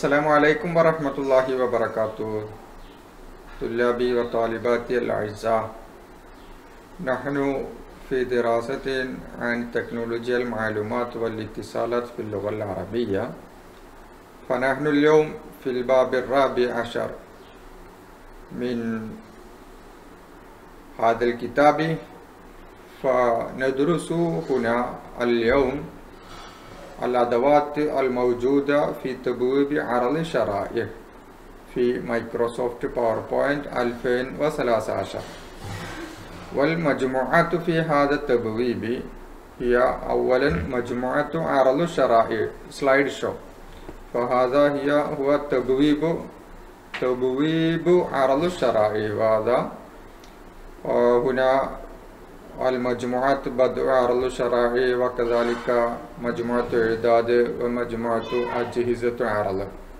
السلام عليكم ورحمة الله وبركاته طلابي وطالباتي الأعزاء نحن في دراسة عن تكنولوجيا المعلومات والاتصالات في اللغة العربية فنحن اليوم في الباب الرابع عشر من هذا الكتاب فندرس هنا اليوم الأدوات الموجودة في تبويب عرض الشرائح في مايكروسوفت باوربوينت 2013 والمجموعات في هذا التبويب هي أولا مجموعة عرض الشرائح سلايد شو فهذا هي هو التبويب تبويب عرض الشرائح وهذا هنا المجموعات بدء عرض الشرائع وكذلك مجموعة إعداد ومجموعة أجهزة عرض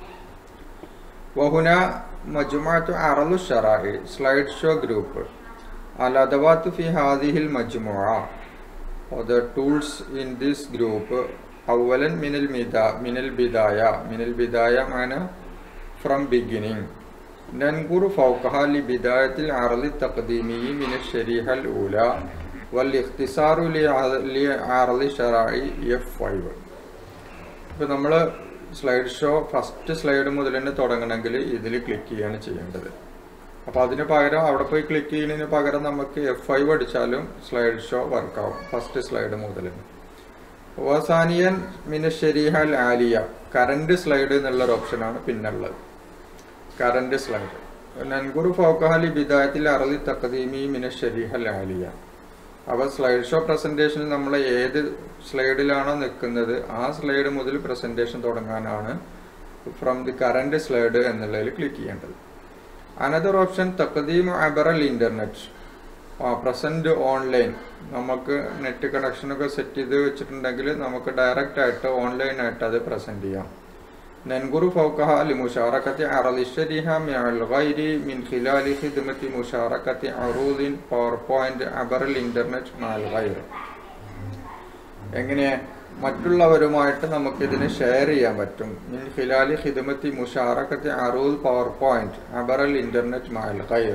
وهنا مجموعة عرض الشرائع سلايد شو جروب الأدوات في هذه المجموعة the tools in this group أولا من المدا من البداية من البداية معنى from beginning ننظر فوقها لبداية العرض التقديمي من الشريحة الأولى والاختصار لعرض شرائع F5 ഇപ്പോൾ നമ്മൾ slide show first slide മുതൽ തന്നെ തുടങ്ങണമെങ്കിൽ ഇതിൽ ക്ലിക്ക് ചെയ്യാണ് ചെയ്യേണ്ടത് അപ്പോൾ അതിന് പകരം അവിടെ പോയി ക്ലിക്ക് ചെയ്യുന്നതിന് പകരം നമുക്ക് എഫ് ഫൈവ് അടിച്ചാലും സ്ലൈഡ് ഷോ വർക്കാവും ഫസ്റ്റ് സ്ലൈഡ് മുതൽ അവസാനിയൻ മിനശരിഹൽ ആലിയ കറണ്ട് സ്ലൈഡ് എന്നുള്ളൊരു ഓപ്ഷനാണ് പിന്നുള്ളത് കറണ്ട് സ്ലൈഡ് നൻകുറു ഫോക്കഹലി ബിദായത്തിൽ അറലി തക്കദീമി മിന ഷരീഹൽ ആലിയ അപ്പോൾ സ്ലൈഡ് ഷോ പ്രസന്റേഷനിൽ നമ്മൾ ഏത് സ്ലൈഡിലാണോ നിൽക്കുന്നത് ആ സ്ലൈഡ് മുതൽ പ്രസന്റേഷൻ തുടങ്ങാനാണ് ഫ്രം ദി കറണ്ട് സ്ലൈഡ് എന്നുള്ളതിൽ ക്ലിക്ക് ചെയ്യേണ്ടത് അനദർ ഓപ്ഷൻ തക്കദീം അബറൽ ഇന്റർനെറ്റ് ആ പ്രസന്റ് ഓൺലൈൻ നമുക്ക് നെറ്റ് കണക്ഷനൊക്കെ സെറ്റ് ചെയ്ത് വെച്ചിട്ടുണ്ടെങ്കിൽ നമുക്ക് ഡയറക്റ്റ് ആയിട്ട് ഓൺലൈനായിട്ട് അത് പ്രസന്റ് ചെയ്യാം ننظر فوقها لمشاركة عرض الشريحة مع الغير من خلال خدمة مشاركة عروض PowerPoint عبر الإنترنت مع الغير എങ്ങനെ മറ്റുള്ളവരുമായിട്ട് നമുക്കിതിനെ ഷെയർ ചെയ്യാൻ പറ്റും മിൻ ഖിലാലി ഖിദമത്തി മുഷാറക്കത്തി അറൂൽ പവർ പോയിന്റ് അബറൽ ഇന്റർനെറ്റ് മാൽ ഖൈർ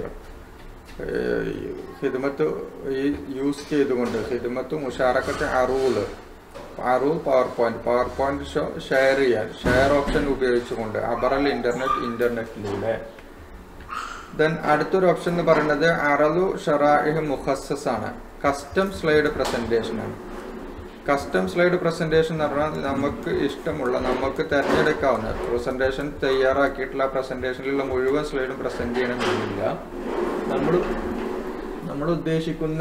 ഹിദമത്ത് ഈ യൂസ് ചെയ്തുകൊണ്ട് ഹിദമത്ത് മുഷാറക്കത്തി അറൂൽ അറൂൽ power point power point share ചെയ്യാൻ ഷെയർ ഓപ്ഷൻ ഉപയോഗിച്ചുകൊണ്ട് അബറൽ ഇന്റർനെറ്റ് ഇന്റർനെറ്റിലൂടെ ദെൻ അടുത്തൊരു ഓപ്ഷൻ എന്ന് പറയുന്നത് അറലു ഷറാഇഹ് മുഖസ്സസ് ആണ് കസ്റ്റം സ്ലൈഡ് പ്രസന്റേഷൻ ആണ് കസ്റ്റം സ്ലൈഡ് പ്രസന്റേഷൻ എന്ന് പറഞ്ഞാൽ നമുക്ക് ഇഷ്ടമുള്ള നമുക്ക് തിരഞ്ഞെടുക്കാവുന്ന പ്രസന്റേഷൻ തയ്യാറാക്കിയിട്ടുള്ള പ്രസന്റേഷനിലുള്ള മുഴുവൻ സ്ലൈഡും പ്രസന്റ് ചെയ്യണമെന്നില്ല നമ്മൾ നമ്മൾ ഉദ്ദേശിക്കുന്ന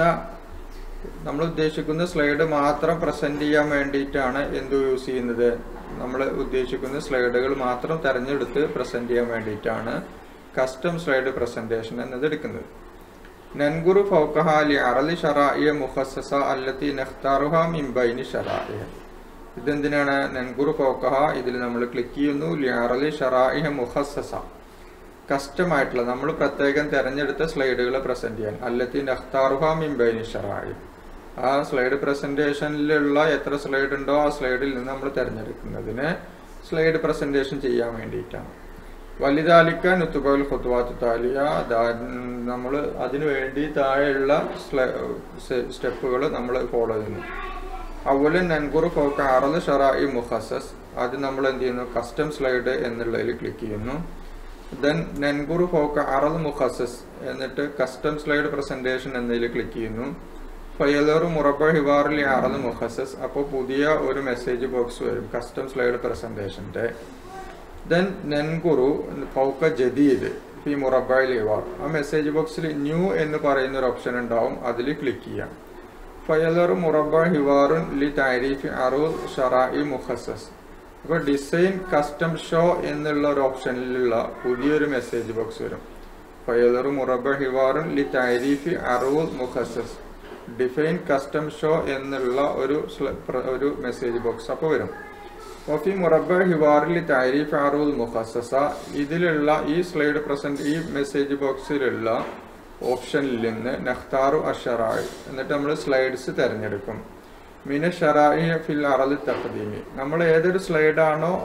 നമ്മൾ ഉദ്ദേശിക്കുന്ന സ്ലൈഡ് മാത്രം പ്രസന്റ് ചെയ്യാൻ വേണ്ടിയിട്ടാണ് എന്ത് യൂസ് ചെയ്യുന്നത് നമ്മൾ ഉദ്ദേശിക്കുന്ന സ്ലൈഡുകൾ മാത്രം തിരഞ്ഞെടുത്ത് പ്രസന്റ് ചെയ്യാൻ വേണ്ടിയിട്ടാണ് കസ്റ്റം സ്ലൈഡ് പ്രസന്റേഷൻ എന്നത് എടുക്കുന്നത് നൻഗുറു ഫൗക്കഹ ലി അറലി ഷറായിയ മുഖസ്സസ അല്ലത്തി നഖ്താറുഹ മിൻ ബൈനി ഷറായിയ ഇതെന്തിനാണ് നൻഗുറു ഫൗക്കഹ ഇതിൽ നമ്മൾ ക്ലിക്ക് ചെയ്യുന്നു ലി അറലി ഷറായിയ മുഖസ്സസ കസ്റ്റം ആയിട്ടുള്ള നമ്മൾ പ്രത്യേകം തിരഞ്ഞെടുത്ത സ്ലൈഡുകൾ പ്രസന്റ് ചെയ്യാൻ അല്ലത്തി നഖ്താറുഹ മിൻ ബൈനി ഷറായിയ ആ സ്ലൈഡ് പ്രസന്റേഷനിലുള്ള എത്ര സ്ലൈഡ് ഉണ്ടോ ആ സ്ലൈഡിൽ നിന്ന് നമ്മൾ തിരഞ്ഞെടുക്കുന്നതിന് സ്ലൈഡ് പ്രസന്റേഷൻ ചെയ്യാൻ വേണ്ടിയിട്ടാണ് വലുതാലിക്ക നുത്തുബൽ ഖുത്വാത്ത് താലിയ നമ്മൾ അതിനു വേണ്ടി താഴെയുള്ള സ്റ്റെപ്പുകൾ നമ്മൾ ഫോളോ ചെയ്യുന്നു അതുപോലെ നൻകുർ ഫോക്ക അറന്ന് ഷറായി മുഹസസ് അത് നമ്മൾ എന്ത് ചെയ്യുന്നു കസ്റ്റം സ്ലൈഡ് എന്നുള്ളതിൽ ക്ലിക്ക് ചെയ്യുന്നു ദെൻ നൻകുർ ഫോക്ക അറൽ മുഹസസ് എന്നിട്ട് കസ്റ്റം സ്ലൈഡ് പ്രസന്റേഷൻ എന്നതിൽ ക്ലിക്ക് ചെയ്യുന്നു ഫയലറു മുറബ ഹിവാറിലെ അറൽ മുഹസസ് അപ്പോൾ പുതിയ ഒരു മെസ്സേജ് ബോക്സ് വരും കസ്റ്റം സ്ലൈഡ് പ്രസന്റേഷൻ്റെ ദെൻ നെൻകുറു ഫൗക്ക ജദീദ് ഫി മുറബയിൽ ഹിവാർ ആ മെസ്സേജ് ബോക്സിൽ ന്യൂ എന്ന് പറയുന്ന ഒരു ഓപ്ഷൻ ഉണ്ടാവും അതിൽ ക്ലിക്ക് ചെയ്യാം ഫയലറു മുറബ ഹിവാറുൻ ലി താരിഫി അറു ഷറായി മുഹസസ് അപ്പോൾ ഡിസൈൻ കസ്റ്റം ഷോ എന്നുള്ള ഒരു ഓപ്ഷനിലുള്ള പുതിയൊരു മെസ്സേജ് ബോക്സ് വരും ഫയലറു മുറബ ഹിവാറുൻ ലി താരിഫി അറൂൽ മുഹസസ് ഡിഫൈൻ കസ്റ്റം ഷോ എന്നുള്ള ഒരു ഒരു മെസ്സേജ് ബോക്സ് അപ്പോൾ വരും വഫി മുറബ ഹിവാറിൽ താരിഫ് അറൂൽ മുഖസസ ഇതിലുള്ള ഈ സ്ലൈഡ് പ്രസന്റ് ഈ മെസ്സേജ് ബോക്സിലുള്ള ഓപ്ഷനിൽ നിന്ന് നഖ്താറു അഷറായി എന്നിട്ട് നമ്മൾ സ്ലൈഡ്സ് തിരഞ്ഞെടുക്കും മിന ഷറായി ഫിൽ അറൽ തഖദീമി നമ്മൾ ഏതൊരു സ്ലൈഡാണോ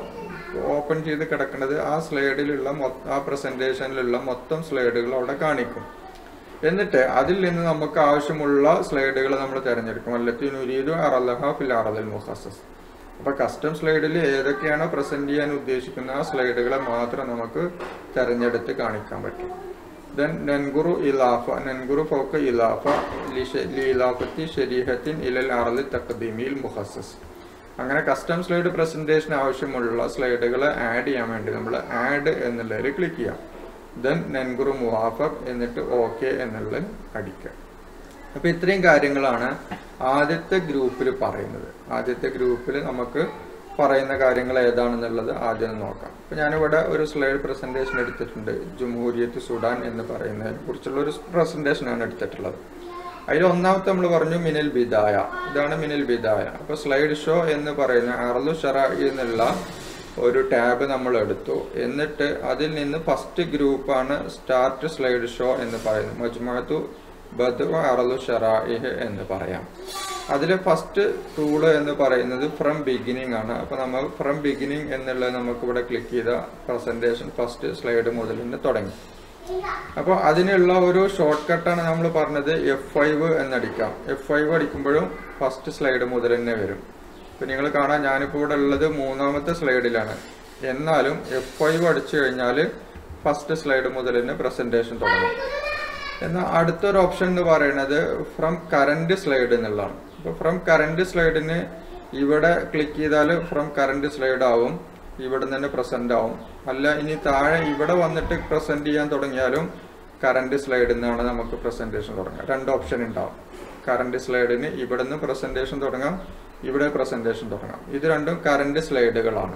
ഓപ്പൺ ചെയ്ത് കിടക്കുന്നത് ആ സ്ലൈഡിലുള്ള മൊ- ആ പ്രസന്റേഷനിലുള്ള മൊത്തം സ്ലൈഡുകൾ അവിടെ കാണിക്കും എന്നിട്ട് അതിൽ നിന്ന് നമുക്ക് ആവശ്യമുള്ള സ്ലൈഡുകൾ നമ്മൾ തിരഞ്ഞെടുക്കും അല്ലത്തി നുരീദു അറലഹ ഫിൽ അറദൽ മുഹസസ് അപ്പൊ കസ്റ്റം സ്ലൈഡിൽ ഏതൊക്കെയാണോ പ്രസന്റ് ചെയ്യാൻ ഉദ്ദേശിക്കുന്ന ആ സ്ലൈഡുകളെ മാത്രം നമുക്ക് തിരഞ്ഞെടുത്ത് കാണിക്കാൻ പറ്റും ദെൻ നൻഗുറു ഇലാഫ നൻഗുറു ഫോക്ക് ഇലാഫ ലിഷ- ലീലാഫത്തി ഷരീഹത്തിൻ ഇലൽ അറലി തഖദീമിൽ മുഹസസ് അങ്ങനെ കസ്റ്റം സ്ലൈഡ് പ്രസന്റേഷൻ ആവശ്യമുള്ള സ്ലൈഡുകളെ ആഡ് ചെയ്യാൻ വേണ്ടി നമ്മൾ ആഡ് എന്നുള്ളതിൽ ക്ലിക്ക് ചെയ്യാം ദെൻ നെൻഗുറു മുവാഫക് എന്നിട്ട് ഓക്കെ എന്നുള്ളത് അടിക്കുക അപ്പൊ ഇത്രയും കാര്യങ്ങളാണ് ആദ്യത്തെ ഗ്രൂപ്പിൽ പറയുന്നത് ആദ്യത്തെ ഗ്രൂപ്പിൽ നമുക്ക് പറയുന്ന കാര്യങ്ങൾ ഏതാണെന്നുള്ളത് ആദ്യം നോക്കാം അപ്പൊ ഞാനിവിടെ ഒരു സ്ലൈഡ് പ്രസന്റേഷൻ എടുത്തിട്ടുണ്ട് ജംഹൂരിയത്ത് സുഡാൻ എന്ന് പറയുന്നതിനെ കുറിച്ചുള്ള ഒരു പ്രസന്റേഷനാണ് എടുത്തിട്ടുള്ളത് അതിൽ ഒന്നാമത്തെ നമ്മൾ പറഞ്ഞു മിനൽ ബിദായ ഇതാണ് മിനൽ ബിദായ അപ്പൊ സ്ലൈഡ് ഷോ എന്ന് പറയുന്ന അറലു ഷറായി എന്നുള്ള ഒരു ടാബ് നമ്മൾ എടുത്തു എന്നിട്ട് അതിൽ നിന്ന് ഫസ്റ്റ് ഗ്രൂപ്പാണ് സ്റ്റാർട്ട് സ്ലൈഡ് ഷോ എന്ന് പറയുന്നത് മജ്മുഅത്തു ബദു അറലു ഷറായിഹ് എന്ന് പറയാം അതിലെ ഫസ്റ്റ് ടൂള് എന്ന് പറയുന്നത് ഫ്രം ബിഗിനിങ് ആണ് അപ്പൊ നമ്മൾ ഫ്രം ബിഗിനിങ് എന്നുള്ളത് നമുക്ക് ഇവിടെ ക്ലിക്ക് ചെയ്ത പ്രസന്റേഷൻ ഫസ്റ്റ് സ്ലൈഡ് മുതൽ തന്നെ തുടങ്ങി അപ്പോൾ അതിനുള്ള ഒരു ഷോർട്ട് കട്ടാണ് നമ്മൾ പറഞ്ഞത് എഫ് ഫൈവ് എന്നടിക്കാം എഫ് ഫൈവ് അടിക്കുമ്പോഴും ഫസ്റ്റ് സ്ലൈഡ് മുതൽ തന്നെ വരും ഇപ്പൊ നിങ്ങൾ കാണാൻ ഞാനിപ്പോൾ ഇവിടെ ഉള്ളത് മൂന്നാമത്തെ സ്ലൈഡിലാണ് എന്നാലും എഫ് ഫൈവ് അടിച്ചു കഴിഞ്ഞാൽ ഫസ്റ്റ് സ്ലൈഡ് മുതൽ തന്നെ പ്രസന്റേഷൻ തുടങ്ങും എന്നാൽ അടുത്തൊരു ഓപ്ഷൻ എന്ന് പറയുന്നത് ഫ്രം കറന്റ് സ്ലൈഡ് എന്നുള്ളതാണ് അപ്പോൾ ഫ്രം കറന്റ് സ്ലൈഡിന് ഇവിടെ ക്ലിക്ക് ചെയ്താൽ ഫ്രം കറന്റ് സ്ലൈഡ് ആവും ഇവിടെ നിന്ന് പ്രസന്റ് ആവും അല്ല ഇനി താഴെ ഇവിടെ വന്നിട്ട് പ്രസന്റ് ചെയ്യാൻ തുടങ്ങിയാലും കറന്റ് സ്ലൈഡിൽ നിന്നാണ് നമുക്ക് പ്രസന്റേഷൻ തുടങ്ങുക രണ്ട് ഓപ്ഷൻ ഉണ്ടാവും കറന്റ് സ്ലൈഡിന് ഇവിടെ നിന്ന് പ്രസന്റേഷൻ തുടങ്ങാം ഇവിടെ പ്രസന്റേഷൻ തുടങ്ങാം ഇത് രണ്ടും കറന്റ് സ്ലൈഡുകളാണ്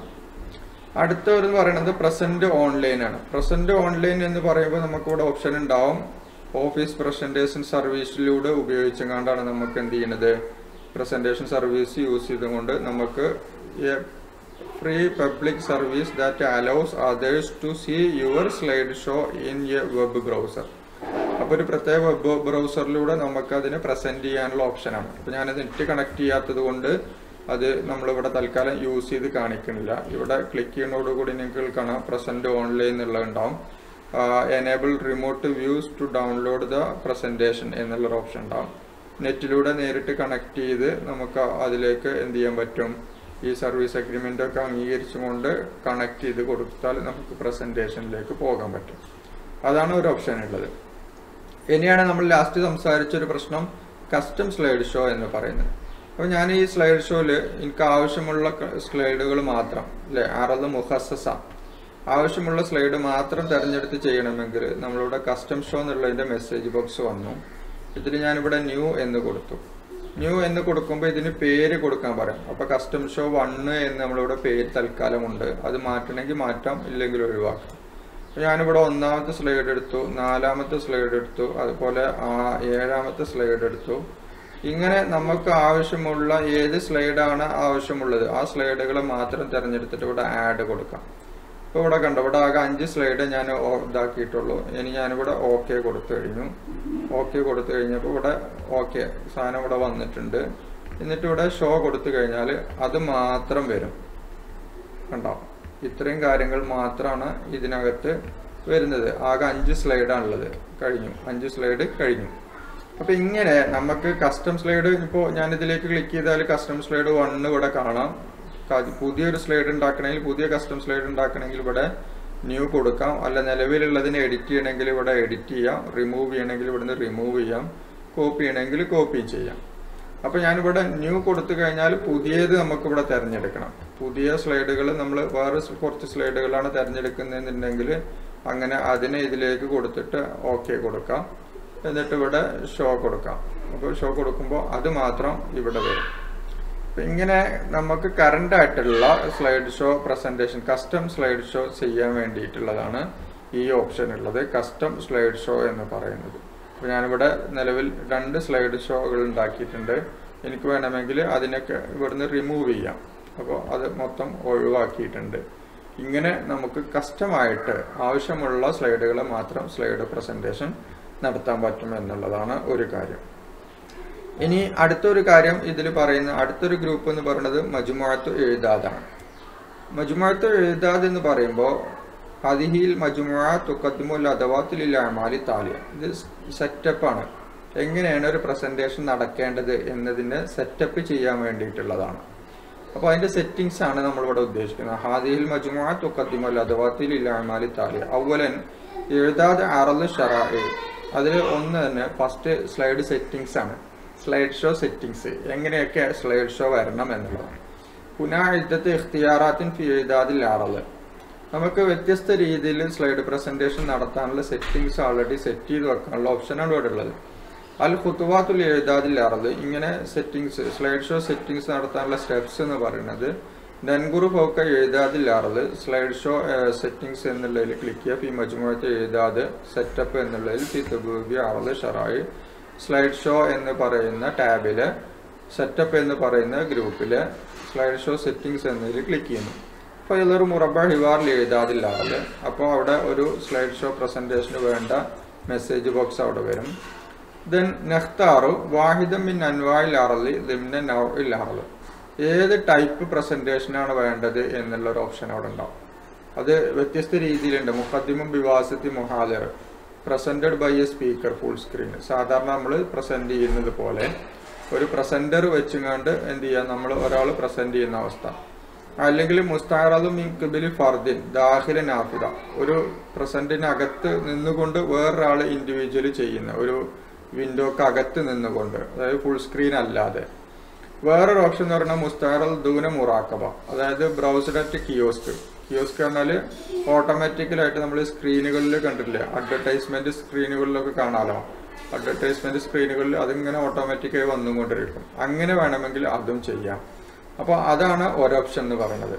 അടുത്ത ഒരു പറയുന്നത് പ്രസന്റ് ഓൺലൈൻ ആണ് പ്രസന്റ് ഓൺലൈൻ എന്ന് പറയുമ്പോൾ നമുക്ക് ഇവിടെ ഓപ്ഷൻ ഉണ്ടാവും ഓഫീസ് പ്രസന്റേഷൻ സർവീസിലൂടെ ഉപയോഗിച്ചുകൊണ്ടാണ് നമുക്ക് എന്ത് ചെയ്യുന്നത് പ്രസന്റേഷൻ സർവീസ് യൂസ് ചെയ്തുകൊണ്ട് നമുക്ക് free public service that allows others to see your slide show in a web browser അപ്പോൾ ഒരു പ്രത്യേക വെബ് ബ്രൗസറിലൂടെ നമുക്ക് അതിനെ പ്രസന്റ് ചെയ്യാനുള്ള ഓപ്ഷനാണ് അപ്പോൾ ഞാനത് നെറ്റ് കണക്ട് ചെയ്യാത്തത് കൊണ്ട് അത് നമ്മളിവിടെ തൽക്കാലം യൂസ് ചെയ്ത് കാണിക്കുന്നില്ല ഇവിടെ ക്ലിക്ക് ചെയ്യുന്നതോടുകൂടി നിങ്ങൾക്ക് കാണാം പ്രസന്റ് ഓൺലൈൻ എന്നുള്ളത് ഉണ്ടാവും enable remote views to download the presentation എന്നുള്ളൊരു ഓപ്ഷൻ ഉണ്ടാവും നെറ്റിലൂടെ നേരിട്ട് കണക്ട് ചെയ്ത് നമുക്ക് അതിലേക്ക് എന്ത് ചെയ്യാൻ പറ്റും ഈ സർവീസ് അഗ്രിമെന്റ് ഒക്കെ അംഗീകരിച്ചുകൊണ്ട് കണക്ട് ചെയ്ത് കൊടുത്താൽ നമുക്ക് പ്രസന്റേഷനിലേക്ക് പോകാൻ പറ്റും അതാണ് ഒരു ഓപ്ഷൻ ഉള്ളത് ഇനിയാണ് നമ്മൾ ലാസ്റ്റ് സംസാരിച്ച ഒരു പ്രശ്നം കസ്റ്റം സ്ലൈഡ് ഷോ എന്ന് പറയുന്നത് അപ്പോൾ ഞാൻ ഈ സ്ലൈഡ് ഷോയിൽ എനിക്ക് ആവശ്യമുള്ള സ്ലൈഡുകൾ മാത്രം അല്ലെ അറത് മുഹസസ ആവശ്യമുള്ള സ്ലൈഡ് മാത്രം തിരഞ്ഞെടുത്ത് ചെയ്യണമെങ്കിൽ നമ്മളിവിടെ കസ്റ്റം ഷോ എന്നുള്ളതിന്റെ മെസ്സേജ് ബോക്സ് വന്നു ഇതിൽ ഞാനിവിടെ ന്യൂ എന്ന് കൊടുത്തു ന്യൂ എന്ന് കൊടുക്കുമ്പോൾ ഇതിന് പേര് കൊടുക്കാൻ പറയാം അപ്പൊ കസ്റ്റം ഷോ വണ്ണ് എന്ന് നമ്മളിവിടെ പേര് തൽക്കാലമുണ്ട് അത് മാറ്റണമെങ്കിൽ മാറ്റാം ഇല്ലെങ്കിൽ ഒഴിവാക്കാം അപ്പൊ ഞാനിവിടെ ഒന്നാമത്തെ സ്ലൈഡ് എടുത്തു നാലാമത്തെ സ്ലൈഡ് എടുത്തു അതുപോലെ ആ ഏഴാമത്തെ സ്ലൈഡ് എടുത്തു ഇങ്ങനെ നമുക്ക് ആവശ്യമുള്ള ഏത് സ്ലൈഡാണ് ആവശ്യമുള്ളത് ആ സ്ലൈഡുകൾ മാത്രം തിരഞ്ഞെടുത്തിട്ട് ഇവിടെ ആഡ് കൊടുക്കാം ഇപ്പോൾ ഇവിടെ കണ്ടോ ഇവിടെ ആകെ അഞ്ച് സ്ലൈഡ് ഞാൻ ഓ- ഇതാക്കിയിട്ടുള്ളൂ ഇനി ഞാനിവിടെ ഓക്കെ കൊടുത്തു കഴിഞ്ഞു ഓക്കെ കൊടുത്തു കഴിഞ്ഞപ്പോൾ ഇവിടെ ഓക്കെ സാധനം ഇവിടെ വന്നിട്ടുണ്ട് എന്നിട്ട് ഇവിടെ ഷോ കൊടുത്തു കഴിഞ്ഞാൽ അത് മാത്രം വരും കണ്ടോ ഇത്രയും കാര്യങ്ങൾ മാത്രമാണ് ഇതിനകത്ത് വരുന്നത് ആകെ അഞ്ച് സ്ലൈഡാണുള്ളത് കഴിഞ്ഞു അഞ്ച് സ്ലൈഡ് കഴിഞ്ഞു അപ്പൊ ഇങ്ങനെ നമുക്ക് കസ്റ്റം സ്ലൈഡ് ഇപ്പോൾ ഞാൻ ഇതിലേക്ക് ക്ലിക്ക് ചെയ്താൽ കസ്റ്റം സ്ലൈഡ് വണ്ണ് ഇവിടെ കാണാം ക- പുതിയൊരു സ്ലൈഡ് ഉണ്ടാക്കണമെങ്കിൽ പുതിയ കസ്റ്റം സ്ലൈഡ് ഉണ്ടാക്കണമെങ്കിൽ ഇവിടെ ന്യൂ കൊടുക്കാം അല്ല നിലവിലുള്ളതിനെ എഡിറ്റ് ചെയ്യണമെങ്കിൽ ഇവിടെ എഡിറ്റ് ചെയ്യാം റിമൂവ് ചെയ്യണമെങ്കിൽ ഇവിടുന്ന് റിമൂവ് ചെയ്യാം കോപ്പി ചെയ്യണമെങ്കിൽ കോപ്പിയും ചെയ്യാം അപ്പൊ ഞാനിവിടെ ന്യൂ കൊടുത്തു കഴിഞ്ഞാൽ പുതിയത് നമുക്ക് ഇവിടെ തിരഞ്ഞെടുക്കണം പുതിയ സ്ലൈഡുകൾ നമ്മൾ വേറെ സ് കുറച്ച് സ്ലൈഡുകളാണ് തിരഞ്ഞെടുക്കുന്നതെന്നുണ്ടെങ്കിൽ അങ്ങനെ അതിനെ ഇതിലേക്ക് കൊടുത്തിട്ട് ഓക്കെ കൊടുക്കാം എന്നിട്ട് ഇവിടെ ഷോ കൊടുക്കാം അപ്പോൾ ഷോ കൊടുക്കുമ്പോൾ അത് മാത്രം ഇവിടെ വരും അപ്പൊ ഇങ്ങനെ നമുക്ക് കറണ്ട് ആയിട്ടുള്ള slide show presentation custom slide show ചെയ്യാൻ വേണ്ടിയിട്ടുള്ളതാണ് ഈ ഓപ്ഷൻ ഉള്ളത് കസ്റ്റം സ്ലൈഡ് ഷോ എന്ന് പറയുന്നത് അപ്പോൾ ഞാനിവിടെ നിലവിൽ രണ്ട് സ്ലൈഡ് ഷോകൾ ഉണ്ടാക്കിയിട്ടുണ്ട് എനിക്ക് വേണമെങ്കിൽ അതിനൊക്കെ ഇവിടുന്ന് റിമൂവ് ചെയ്യാം അപ്പോൾ അത് മൊത്തം ഒഴിവാക്കിയിട്ടുണ്ട് ഇങ്ങനെ നമുക്ക് കസ്റ്റമായിട്ട് ആവശ്യമുള്ള സ്ലൈഡുകളെ മാത്രം സ്ലൈഡ് പ്രസന്റേഷൻ നടത്താൻ പറ്റും എന്നുള്ളതാണ് ഒരു കാര്യം ഇനി അടുത്തൊരു കാര്യം ഇതിൽ പറയുന്ന അടുത്തൊരു ഗ്രൂപ്പ് എന്ന് പറയുന്നത് മജുമുഅത്ത് എഴുതാതാണ് മജുമാത്ത് എഴുതാദ് എന്ന് പറയുമ്പോൾ ഹദിഹിൽ മജുമുഅ തുക്കദ്മുൽ അദവാത്തിൽ അമാലി താലിയ ഇത് സെറ്റപ്പാണ് എങ്ങനെയാണ് ഒരു പ്രസന്റേഷൻ നടക്കേണ്ടത് എന്നതിനെ സെറ്റപ്പ് ചെയ്യാൻ വേണ്ടിയിട്ടുള്ളതാണ് അപ്പോൾ അതിന്റെ സെറ്റിംഗ്സ് ആണ് നമ്മൾ ഇവിടെ ഉദ്ദേശിക്കുന്നത് ഹാദിഹിൽ മജുമുഅ തുക്കദ്മുൽ അദവാത്തിൽ അമാലി താലിയ അവലൻ എഴുതാതെ അറല് ഷറായി അതിൽ ഒന്ന് തന്നെ ഫസ്റ്റ് സ്ലൈഡ് സെറ്റിംഗ്സ് ആണ് സ്ലൈഡ് ഷോ സെറ്റിംഗ്സ് എങ്ങനെയൊക്കെ സ്ലൈഡ് ഷോ വരണം എന്നുള്ളതാണ് പുനഃ ഇദ്ദത്ത് ഇഖ്തിയാറാത്തിൻ ഫി എഴുതാതിൽ അറല് നമുക്ക് വ്യത്യസ്ത രീതിയിൽ സ്ലൈഡ് പ്രസന്റേഷൻ നടത്താനുള്ള സെറ്റിംഗ്സ് ഓൾറെഡി സെറ്റ് ചെയ്ത് വെക്കാനുള്ള ഓപ്ഷനാണ് ഇവിടെ ഉള്ളത് അൽ ഖുത്തുവാത്തുൽ എഴുതാതിൽ അറത് ഇങ്ങനെ സെറ്റിംഗ്സ് സ്ലൈഡ് ഷോ സെറ്റിംഗ്സ് നടത്താനുള്ള സ്റ്റെപ്സ് എന്ന് പറയുന്നത് നൻഗുറു ഫോക്ക എഴുതാതിൽ അറത് സ്ലൈഡ് ഷോ സെറ്റിംഗ്സ് എന്നുള്ളതിൽ ക്ലിക്ക് ചെയ്യുക ഫി മജുമുഴത്ത് എഴുതാത് സെറ്റപ്പ് എന്നുള്ളതിൽ ഫി തബൂബി അറത് ഷറായി സ്ലൈഡ് ഷോ എന്ന് പറയുന്ന ടാബില് സെറ്റപ്പ് എന്ന് പറയുന്ന ഗ്രൂപ്പില് സ്ലൈഡ് ഷോ സെറ്റിംഗ്സ് എന്നതിൽ ക്ലിക്ക് ചെയ്യുന്നു അപ്പോൾ ഇതൊരു മുറബ ഹിവാറിൽ എഴുതാതില്ലാറത് അപ്പോൾ അവിടെ ഒരു സ്ലൈഡ് ഷോ പ്രസന്റേഷന് വേണ്ട മെസ്സേജ് ബോക്സ് അവിടെ വരും ദെൻ നെഖ്താറു വാഹിദം മിൻ അൻവായിൽ അറലി ലിംന നൗഇൽ അറല് ഏത് ടൈപ്പ് പ്രസന്റേഷനാണ് വേണ്ടത് എന്നുള്ള ഒരു ഓപ്ഷൻ അവിടെ ഉണ്ടാവും അത് വ്യത്യസ്ത രീതിയിലുണ്ട് മുഖദ്ദിമും വിവാസത്തി മുഹാലർ presented by a speaker full screen സാധാരണ നമ്മൾ പ്രസന്റ് ചെയ്യുന്നത് പോലെ ഒരു പ്രസന്റർ വെച്ചുകൊണ്ട് എന്ത് ചെയ്യാം നമ്മൾ ഒരാൾ പ്രസന്റ് ചെയ്യുന്ന അവസ്ഥ അല്ലെങ്കിൽ മുസ്താറതും കിബിലി ഫർദിൻ ദാഹില നാഫിദ ഒരു പ്രസന്റിനകത്ത് നിന്നുകൊണ്ട് വേറൊരാൾ ഇൻഡിവിജ്വലി ചെയ്യുന്ന ഒരു വിൻഡോക്ക് അകത്ത് നിന്നുകൊണ്ട് അതായത് ഫുൾ സ്ക്രീൻ അല്ലാതെ വേറൊരു ഓപ്ഷൻ എന്ന് പറഞ്ഞാൽ മുസ്താറൽ ദൂന മുറാക്കബ അതായത് ബ്രൗസർ അറ്റ് കിയോസ്ക് കിയോസ്ക് പറഞ്ഞാൽ ഓട്ടോമാറ്റിക്കലായിട്ട് നമ്മൾ സ്ക്രീനുകളിൽ കണ്ടില്ലേ അഡ്വർടൈസ്മെന്റ് സ്ക്രീനുകളിലൊക്കെ കാണാലോ അഡ്വർടൈസ്മെന്റ് സ്ക്രീനുകളിൽ അതിങ്ങനെ ഓട്ടോമാറ്റിക്കായി വന്നുകൊണ്ടിരിക്കും അങ്ങനെ വേണമെങ്കിൽ അതും ചെയ്യാം അപ്പോൾ അതാണ് ഒരു ഓപ്ഷൻ എന്ന് പറയുന്നത്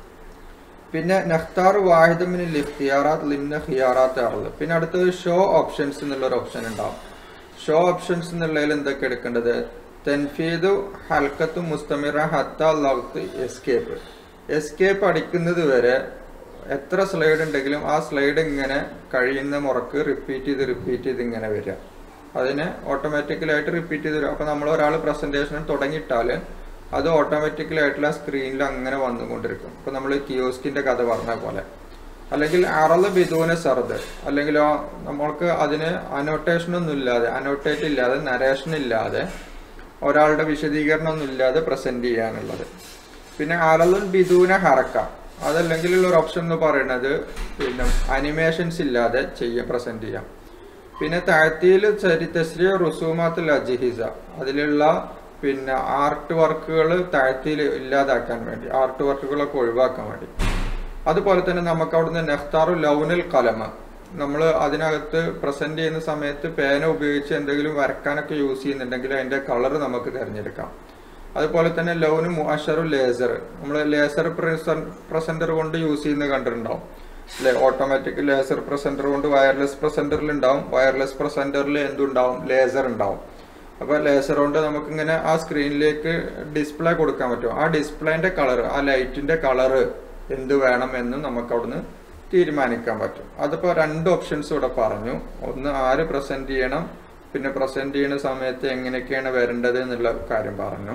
പിന്നെ നഖ്താർ വാഹിദമിന് ലിഖ്തിയാറാത്ത് ലിംന ഖിയാറാത്ത് ആറുള്ളത് പിന്നെ അടുത്തത് ഷോ ഓപ്ഷൻസ് എന്നുള്ള ഒരു ഓപ്ഷൻ ഉണ്ടാവും ഷോ ഓപ്ഷൻസ് എന്നുള്ളതിൽ എന്തൊക്കെ എടുക്കേണ്ടത് തെൻഫീദു ഹൽക്കത്തു മുസ്തമിറ ഹത്ത ലൗത്ത് എസ്കേപ്പ് എസ്കേപ്പ് അടിക്കുന്നത് വരെ എത്ര സ്ലൈഡ് ഉണ്ടെങ്കിലും ആ സ്ലൈഡ് ഇങ്ങനെ കഴിയുന്ന മുറക്ക് റിപ്പീറ്റ് ചെയ്ത് റിപ്പീറ്റ് ചെയ്ത് ഇങ്ങനെ വരിക അതിന് ഓട്ടോമാറ്റിക്കലായിട്ട് റിപ്പീറ്റ് ചെയ്ത് വരും അപ്പോൾ നമ്മൾ ഒരാൾ പ്രസന്റേഷൻ തുടങ്ങിയിട്ടാൽ അത് ഓട്ടോമാറ്റിക്കലായിട്ടുള്ള സ്ക്രീനിൽ അങ്ങനെ വന്നുകൊണ്ടിരിക്കും ഇപ്പൊ നമ്മൾ കിയോസ്കിന്റെ കഥ പറഞ്ഞ പോലെ അല്ലെങ്കിൽ അറള് ബിദൂന സർദ് അല്ലെങ്കിൽ നമ്മൾക്ക് അതിന് അനോട്ടേഷൻ ഒന്നും ഇല്ലാതെ അനോട്ടേറ്റ് ഇല്ലാതെ നരേഷൻ ഇല്ലാതെ ഒരാളുടെ വിശദീകരണം ഒന്നും ഇല്ലാതെ പ്രസന്റ് ചെയ്യാനുള്ളത് പിന്നെ അറളുൻ ബിദൂന ഹറക്ക അതല്ലെങ്കിൽ ഉള്ള ഒരു ഓപ്ഷൻ എന്ന് പറയുന്നത് പിന്നെ അനിമേഷൻസ് ഇല്ലാതെ ചെയ്യാൻ പ്രസന്റ് ചെയ്യാം പിന്നെ താഴ്ത്തിയിൽ ചരിതശ്രീ റുസൂമാത്തുൽ അജിഹിസ അതിലുള്ള പിന്നെ ആർട്ട് വർക്കുകൾ താഴ്ത്തിയിൽ ഇല്ലാതാക്കാൻ വേണ്ടി ആർട്ട് വർക്കുകളൊക്കെ ഒഴിവാക്കാൻ വേണ്ടി അതുപോലെ തന്നെ നമുക്ക് അവിടുന്ന് നെഹ്താറു ലൗനൽ കലമ നമ്മൾ അതിനകത്ത് പ്രസന്റ് ചെയ്യുന്ന സമയത്ത് പേന ഉപയോഗിച്ച് എന്തെങ്കിലും വരക്കാനൊക്കെ യൂസ് ചെയ്യുന്നുണ്ടെങ്കിൽ അതിന്റെ കളർ നമുക്ക് തിരഞ്ഞെടുക്കാം അതുപോലെ തന്നെ ലൗന് മുഅഷറു ലേസർ നമ്മൾ ലേസർ പ്രസന്റർ കൊണ്ട് യൂസ് ചെയ്യുന്നത് കണ്ടിട്ടുണ്ടാവും അല്ലെ ഓട്ടോമാറ്റിക് ലേസർ പ്രസന്റർ കൊണ്ട് വയർലെസ് പ്രസന്ററിൽ ഉണ്ടാവും വയർലെസ് പ്രസന്ററിൽ എന്തുണ്ടാവും ലേസർ ഉണ്ടാവും അപ്പൊ ലേസർ കൊണ്ട് നമുക്കിങ്ങനെ ആ സ്ക്രീനിലേക്ക് ഡിസ്പ്ലേ കൊടുക്കാൻ പറ്റും ആ ഡിസ്പ്ലേന്റെ കളർ ആ ലൈറ്റിന്റെ കളർ എന്ത് വേണം എന്ന് നമുക്ക് അവിടുന്ന് തീരുമാനിക്കാൻ പറ്റും അതിപ്പോ രണ്ട് ഓപ്ഷൻസ് ഇവിടെ പറഞ്ഞു ഒന്ന് ആര് പ്രസന്റ് ചെയ്യണം പിന്നെ പ്രസന്റ് ചെയ്യുന്ന സമയത്ത് എങ്ങനെയൊക്കെയാണ് വരേണ്ടത് എന്നുള്ള കാര്യം പറഞ്ഞു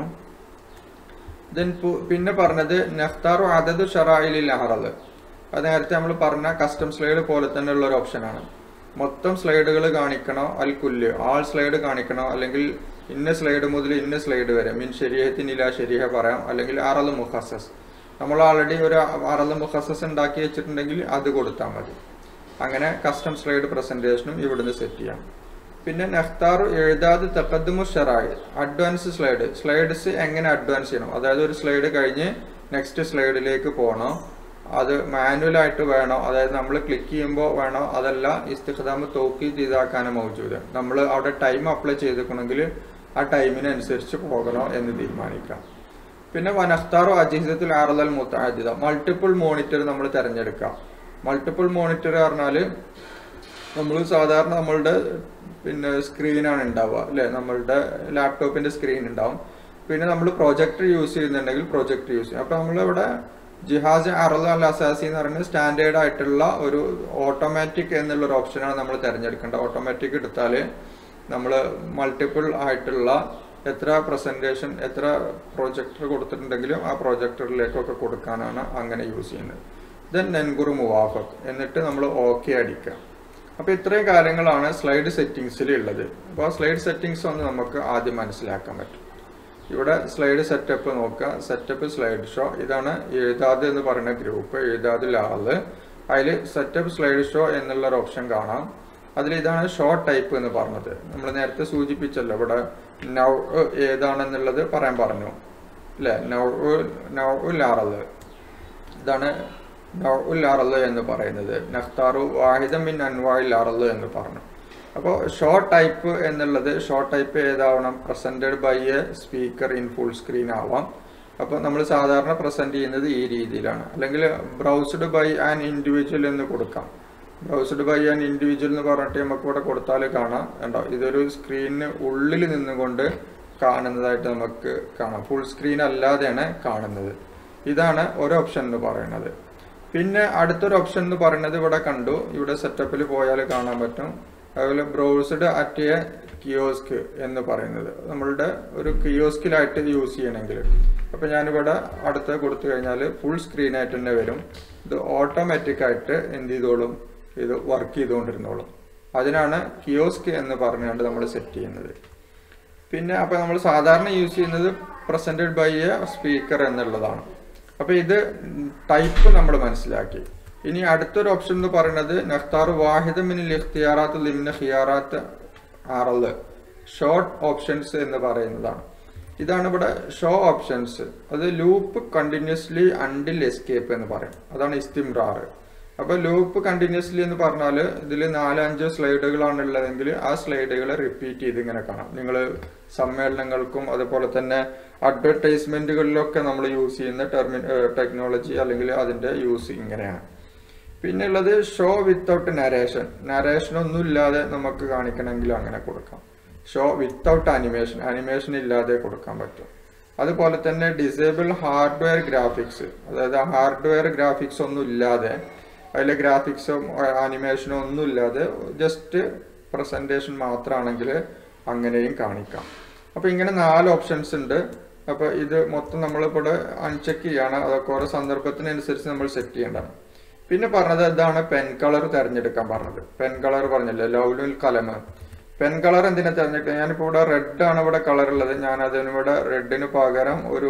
ദെൻ പിന്നെ പറഞ്ഞത് നെഹ്താറു അതത് ഷറായിലിൽ അഹറത് അത് നേരത്തെ നമ്മൾ പറഞ്ഞ കസ്റ്റം സ്ലൈഡ് പോലെ തന്നെ ഉള്ള ഒരു ഓപ്ഷനാണ് മൊത്തം സ്ലൈഡുകൾ കാണിക്കണോ അൽ കുല്ല് ആൾ സ്ലൈഡ് കാണിക്കണോ അല്ലെങ്കിൽ ഇന്ന സ്ലൈഡ് മുതൽ ഇന്ന സ്ലൈഡ് വരെ മീൻ ശരീരത്തിനില്ല ശരീര പറയാം അല്ലെങ്കിൽ അറല് മുഹസസ് നമ്മൾ ആൾറെഡി ഒരു അറല് മുഹസസ് ഉണ്ടാക്കി വെച്ചിട്ടുണ്ടെങ്കിൽ അത് കൊടുത്താൽ മതി അങ്ങനെ കസ്റ്റം സ്ലൈഡ് പ്രസന്റേഷനും ഇവിടുന്ന് സെറ്റ് ചെയ്യാം പിന്നെ നെഹ്താർ എഴുതാതെ തക്കദ്മു ഷറായി അഡ്വാൻസ് സ്ലൈഡ് സ്ലൈഡ്സ് എങ്ങനെ അഡ്വാൻസ് ചെയ്യണം അതായത് ഒരു സ്ലൈഡ് കഴിഞ്ഞ് നെക്സ്റ്റ് സ്ലൈഡിലേക്ക് പോകണോ അത് മാനുവലായിട്ട് വേണോ അതായത് നമ്മൾ ക്ലിക്ക് ചെയ്യുമ്പോൾ വേണോ അതല്ല ഇസ്തിഖദാമ് തോക്കി ഇതാക്കാനോ മൗജൂദ് നമ്മൾ അവിടെ ടൈം അപ്ലൈ ചെയ്തിരിക്കണമെങ്കിൽ ആ ടൈമിനനുസരിച്ച് പോകണോ എന്ന് തീരുമാനിക്കാം പിന്നെ വനഖ്താറോ അജിഹിതത്തിൽ ആറലൽ മുത്താജിത മൾട്ടിപ്പിൾ മോണിറ്റർ നമ്മൾ തിരഞ്ഞെടുക്കാം മൾട്ടിപ്പിൾ മോണിറ്റർ പറഞ്ഞാൽ നമ്മൾ സാധാരണ നമ്മളുടെ പിന്നെ സ്ക്രീനാണ് ഉണ്ടാവുക അല്ലെ നമ്മളുടെ ലാപ്ടോപ്പിന്റെ സ്ക്രീൻ ഉണ്ടാവും പിന്നെ നമ്മൾ പ്രൊജക്ടർ യൂസ് ചെയ്യുന്നുണ്ടെങ്കിൽ പ്രൊജക്ടർ യൂസ് ചെയ്യും അപ്പൊ നമ്മളിവിടെ ജിഹാസ് അറൽ അൽ അസാസി എന്ന് പറയുന്നത് സ്റ്റാൻഡേർഡ് ആയിട്ടുള്ള ഒരു ഓട്ടോമാറ്റിക് എന്നുള്ള ഒരു ഓപ്ഷനാണ് നമ്മൾ തിരഞ്ഞെടുക്കേണ്ടത് ഓട്ടോമാറ്റിക് എടുത്താൽ നമ്മൾ മൾട്ടിപ്പിൾ ആയിട്ടുള്ള എത്ര പ്രസന്റേഷൻ എത്ര പ്രൊജക്ടർ കൊടുത്തിട്ടുണ്ടെങ്കിലും ആ പ്രൊജക്ടറിലേക്കൊക്കെ കൊടുക്കാനാണ് അങ്ങനെ യൂസ് ചെയ്യുന്നത് ദെൻ നെൻകുറു മുവാഫക് എന്നിട്ട് നമ്മൾ ഓക്കെ അടിക്കുക അപ്പോൾ ഇത്രയും കാര്യങ്ങളാണ് സ്ലൈഡ് സെറ്റിങ്സിൽ ഉള്ളത് അപ്പോൾ ആ സ്ലൈഡ് സെറ്റിങ്സ് ഒന്ന് നമുക്ക് ആദ്യം മനസ്സിലാക്കാൻ പറ്റും ഇവിടെ സ്ലൈഡ് സെറ്റപ്പ് നോക്കുക സെറ്റപ്പ് സ്ലൈഡ് ഷോ ഇതാണ് എഴുതാതെ എന്ന് പറയുന്ന ഗ്രൂപ്പ് എഴുതാതിൽ ആള് അതിൽ സെറ്റപ്പ് സ്ലൈഡ് ഷോ എന്നുള്ള ഒരു ഓപ്ഷൻ കാണാം അതിൽ ഇതാണ് ഷോ ടൈപ്പ് എന്ന് പറഞ്ഞത് നമ്മൾ നേരത്തെ സൂചിപ്പിച്ചല്ലോ ഇവിടെ നൗ ഏതാണെന്നുള്ളത് പറയാൻ പറഞ്ഞു അല്ലേ നൗ നൗ ലാറത് ഇതാണ് നൗ ലാറത് എന്ന് പറയുന്നത് നഖ്താറു വാഹിദം മിൻ അൻവായിൽ ലാറത് എന്ന് പറഞ്ഞു അപ്പോൾ ഷോ ടൈപ്പ് എന്നുള്ളത് ഷോ ടൈപ്പ് ഏതാവണം presented by a speaker in full screen ആവാം അപ്പോൾ നമ്മൾ സാധാരണ പ്രസന്റ് ചെയ്യുന്നത് ഈ രീതിയിലാണ് അല്ലെങ്കിൽ ബ്രൗസ്ഡ് ബൈ ആൻ ഇൻഡിവിജ്വൽ എന്ന് കൊടുക്കാം ബ്രൗസ്ഡ് ബൈ ആൻ ഇൻഡിവിജ്വൽ എന്ന് പറഞ്ഞിട്ട് നമുക്ക് ഇവിടെ കൊടുത്താൽ കാണാം കണ്ടോ ഇതൊരു സ്ക്രീനിന് ഉള്ളിൽ നിന്നുകൊണ്ട് കാണുന്നതായിട്ട് നമുക്ക് കാണാം ഫുൾ സ്ക്രീൻ അല്ലാതെയാണ് കാണുന്നത് ഇതാണ് ഒരു ഓപ്ഷൻ എന്ന് പറയുന്നത് പിന്നെ അടുത്തൊരു ഓപ്ഷൻ എന്ന് പറയുന്നത് ഇവിടെ കണ്ടു ഇവിടെ സെറ്റപ്പിൽ പോയാൽ കാണാൻ പറ്റും അതുപോലെ ബ്രൗസ്ഡ് അറ്റ് എ കിയോസ്ക് എന്ന് പറയുന്നത് നമ്മളുടെ ഒരു കിയോസ്കിലായിട്ട് യൂസ് ചെയ്യണമെങ്കിൽ അപ്പൊ ഞാനിവിടെ അടുത്ത് കൊടുത്തു കഴിഞ്ഞാൽ ഫുൾ സ്ക്രീൻ ആയിട്ട് തന്നെ വരും ഇത് ഓട്ടോമാറ്റിക് ആയിട്ട് എന്ത് ചെയ്തോളും ഇത് വർക്ക് ചെയ്തുകൊണ്ടിരുന്നോളും അതിനാണ് കിയോസ്ക് എന്ന് പറഞ്ഞുകൊണ്ട് നമ്മൾ സെറ്റ് ചെയ്യുന്നത് പിന്നെ അപ്പൊ നമ്മൾ സാധാരണ യൂസ് ചെയ്യുന്നത് പ്രസന്റഡ് ബൈ എ സ്പീക്കർ എന്നുള്ളതാണ് അപ്പൊ ഇത് ടൈപ്പ് നമ്മൾ മനസ്സിലാക്കി ഇനി അടുത്തൊരു ഓപ്ഷൻ എന്ന് പറയുന്നത് നഖ്താർ വാഹിദ് മിനിൽ ഇഖ്തിയാറാത്ത് ലിമിന് ഖിയാറാത്ത് ആറല് ഷോർട്ട് ഓപ്ഷൻസ് എന്ന് പറയുന്നതാണ് ഇതാണ് ഇവിടെ ഷോ ഓപ്ഷൻസ് അത് ലൂപ്പ് കണ്ടിന്യൂസ്ലി അണ്ടിൽ എസ്കേപ്പ് എന്ന് പറയും അതാണ് ഇസ്തിംറാർ അപ്പൊ ലൂപ്പ് കണ്ടിന്യൂസ്ലി എന്ന് പറഞ്ഞാൽ ഇതിൽ നാലഞ്ച് സ്ലൈഡുകളാണ് ഉള്ളതെങ്കിൽ ആ സ്ലൈഡുകൾ റിപ്പീറ്റ് ചെയ്ത് ഇങ്ങനെ കാണാം നിങ്ങൾ സമ്മേളനങ്ങൾക്കും അതുപോലെ തന്നെ അഡ്വർടൈസ്മെന്റുകളിലൊക്കെ നമ്മൾ യൂസ് ചെയ്യുന്ന ടെർമി ടെക്നോളജി അല്ലെങ്കിൽ അതിന്റെ യൂസ് ഇങ്ങനെയാണ് പിന്നെ ഉള്ളത് ഷോ വിത്തൗട്ട് നരേഷൻ നരേഷൻ ഒന്നും ഇല്ലാതെ നമുക്ക് കാണിക്കണമെങ്കിൽ അങ്ങനെ കൊടുക്കാം ഷോ വിത്തൗട്ട് അനിമേഷൻ അനിമേഷൻ ഇല്ലാതെ കൊടുക്കാൻ പറ്റും അതുപോലെ തന്നെ ഡിസേബിൾ ഹാർഡ്വെയർ ഗ്രാഫിക്സ് അതായത് ഹാർഡ്വെയർ ഗ്രാഫിക്സ് ഒന്നും ഇല്ലാതെ അതിലെ ഗ്രാഫിക്സും അനിമേഷനും ഒന്നും ഇല്ലാതെ ജസ്റ്റ് പ്രസന്റേഷൻ മാത്രമാണെങ്കിൽ അങ്ങനെയും കാണിക്കാം അപ്പോൾ ഇങ്ങനെ നാല് ഓപ്ഷൻസ് ഉണ്ട് അപ്പോൾ ഇത് മൊത്തം നമ്മളിവിടെ അൺചെക്ക് ചെയ്യാണ് അതൊക്കെ ഓരോ സന്ദർഭത്തിനനുസരിച്ച് നമ്മൾ സെറ്റ് ചെയ്യേണ്ടതാണ് പിന്നെ പറഞ്ഞത് ഇതാണ് പെൻ കളർ തിരഞ്ഞെടുക്കാൻ പറഞ്ഞത് പെൻ കളർ പറഞ്ഞില്ലേ ലൗലുൽ കലമ് പെൻ കളർ എന്തിനാ തിരഞ്ഞെടുക്കുക ഞാനിപ്പോൾ ഇവിടെ റെഡ് ആണ് ഇവിടെ കളർ ഉള്ളത് ഞാൻ അതിനിവിടെ റെഡിന് പകരം ഒരു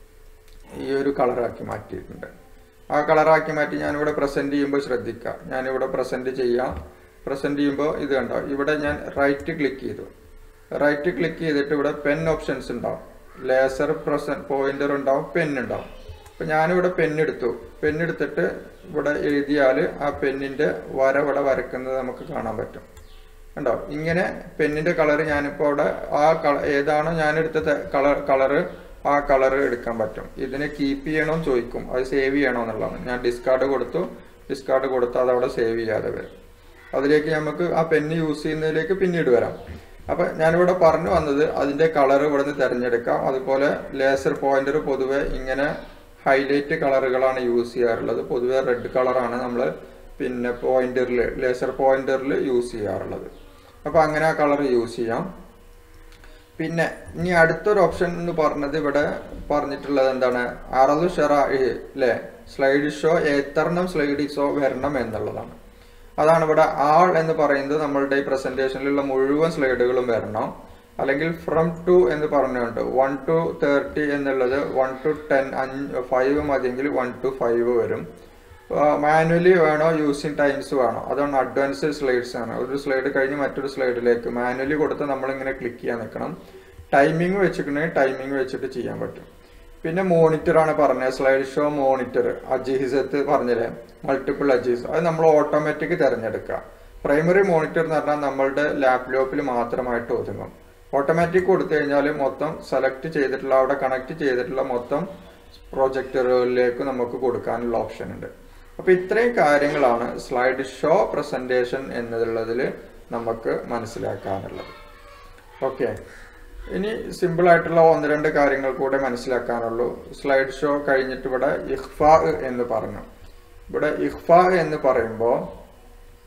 ഈ ഒരു കളറാക്കി മാറ്റിയിട്ടുണ്ട് ആ കളറാക്കി മാറ്റി ഞാനിവിടെ പ്രസന്റ് ചെയ്യുമ്പോൾ ശ്രദ്ധിക്കുക ഞാനിവിടെ പ്രസന്റ് ചെയ്യാം പ്രസന്റ് ചെയ്യുമ്പോൾ ഇത് കണ്ടോ ഇവിടെ ഞാൻ റൈറ്റ് ക്ലിക്ക് ചെയ്തു റൈറ്റ് ക്ലിക്ക് ചെയ്തിട്ട് ഇവിടെ പെൻ ഓപ്ഷൻസ് ഉണ്ടാവും ലേസർ പ്രസന്റ് പോയിന്റർ ഉണ്ടാവും പെൻ ഉണ്ടാവും അപ്പൊ ഞാനിവിടെ പെണ്ണെടുത്തു പെണ്ണെടുത്തിട്ട് ഇവിടെ എഴുതിയാൽ ആ പെന്നിന്റെ വര ഇവിടെ വരക്കുന്നത് നമുക്ക് കാണാൻ പറ്റും കണ്ടോ ഇങ്ങനെ പെന്നിന്റെ കളർ ഞാനിപ്പോൾ അവിടെ ആ കള ഏതാണോ ഞാൻ എടുത്ത കളർ കളറ് ആ കളർ എടുക്കാൻ പറ്റും ഇതിനെ കീപ്പ് ചെയ്യണോ ചോദിക്കും അത് സേവ് ചെയ്യണോ എന്നുള്ളതാണ് ഞാൻ ഡിസ്കാർഡ് കൊടുത്തു ഡിസ്കാർഡ് കൊടുത്താൽ അത് അവിടെ സേവ് ചെയ്യാതെ വരും അതിലേക്ക് നമുക്ക് ആ പെന്ന് യൂസ് ചെയ്യുന്നതിലേക്ക് പിന്നീട് വരാം അപ്പൊ ഞാനിവിടെ പറഞ്ഞു വന്നത് അതിന്റെ കളർ ഇവിടെ നിന്ന് തിരഞ്ഞെടുക്കാം അതുപോലെ ലേസർ പോയിന്റർ പൊതുവെ ഇങ്ങനെ ഹൈലൈറ്റ് കളറുകളാണ് യൂസ് ചെയ്യാറുള്ളത് പൊതുവെ റെഡ് കളറാണ് നമ്മൾ പിന്നെ പോയിന്ററിൽ ലേസർ പോയിന്ററിൽ യൂസ് ചെയ്യാറുള്ളത് അപ്പൊ അങ്ങനെ ആ കളർ യൂസ് ചെയ്യാം പിന്നെ ഇനി അടുത്തൊരു ഓപ്ഷൻ എന്ന് പറഞ്ഞത് ഇവിടെ പറഞ്ഞിട്ടുള്ളത് എന്താണ് അറലു ഷെറാ അല്ലേ സ്ലൈഡ് ഷോ എത്രണ്ണം സ്ലൈഡ് ഷോ വരണം എന്നുള്ളതാണ് അതാണ് ഇവിടെ ആൾ എന്ന് പറയുന്നത് നമ്മളുടെ ഈ പ്രസന്റേഷനിലുള്ള മുഴുവൻ സ്ലൈഡുകളും വരണം അല്ലെങ്കിൽ ഫ്രം ടു എന്ന് പറഞ്ഞുകൊണ്ട് വൺ ടു തേർട്ടി എന്നുള്ളത് വൺ ടു ടെൻ അഞ്ച് ഫൈവ് മതിയെങ്കിൽ വൺ ടു ഫൈവ് വരും മാനുവലി വേണോ യൂസിങ് ടൈംസ് വേണോ അതാണ് അഡ്വാൻസ്ഡ് സ്ലൈഡ്സ് ആണ് ഒരു സ്ലൈഡ് കഴിഞ്ഞ് മറ്റൊരു സ്ലൈഡിലേക്ക് മാനുവലി കൊടുത്ത് നമ്മളിങ്ങനെ ക്ലിക്ക് ചെയ്യാൻ നിൽക്കണം ടൈമിംഗ് വെച്ചിട്ടുണ്ടെങ്കിൽ ടൈമിംഗ് വെച്ചിട്ട് ചെയ്യാൻ പറ്റും പിന്നെ മോണിറ്റർ ആണ് പറഞ്ഞത് സ്ലൈഡ് ഷോ മോണിറ്റർ അജീസത്ത് പറഞ്ഞില്ലേ മൾട്ടിപ്പിൾ അജീസ് അത് നമ്മൾ ഓട്ടോമാറ്റിക് തിരഞ്ഞെടുക്കുക പ്രൈമറി മോണിറ്റർ എന്ന് പറഞ്ഞാൽ നമ്മളുടെ ലാപ്ടോപ്പിൽ മാത്രമായിട്ട് ഒതുങ്ങും ഓട്ടോമാറ്റിക് കൊടുത്തു കഴിഞ്ഞാൽ മൊത്തം സെലക്ട് ചെയ്തിട്ടുള്ള അവിടെ കണക്ട് ചെയ്തിട്ടുള്ള മൊത്തം പ്രൊജക്ടറുകളിലേക്ക് നമുക്ക് കൊടുക്കാനുള്ള ഓപ്ഷൻ ഉണ്ട് അപ്പൊ ഇത്രയും കാര്യങ്ങളാണ് സ്ലൈഡ് ഷോ പ്രസന്റേഷൻ എന്നുള്ളതിൽ നമുക്ക് മനസ്സിലാക്കാനുള്ളത് ഓക്കെ ഇനി സിമ്പിൾ ആയിട്ടുള്ള ഒന്ന് രണ്ട് കാര്യങ്ങൾ കൂടെ മനസ്സിലാക്കാനുള്ളൂ സ്ലൈഡ് ഷോ കഴിഞ്ഞിട്ട് ഇവിടെ ഇഹ്ഫ എന്ന് പറഞ്ഞു ഇവിടെ ഇഹ്ഫ എന്ന് പറയുമ്പോൾ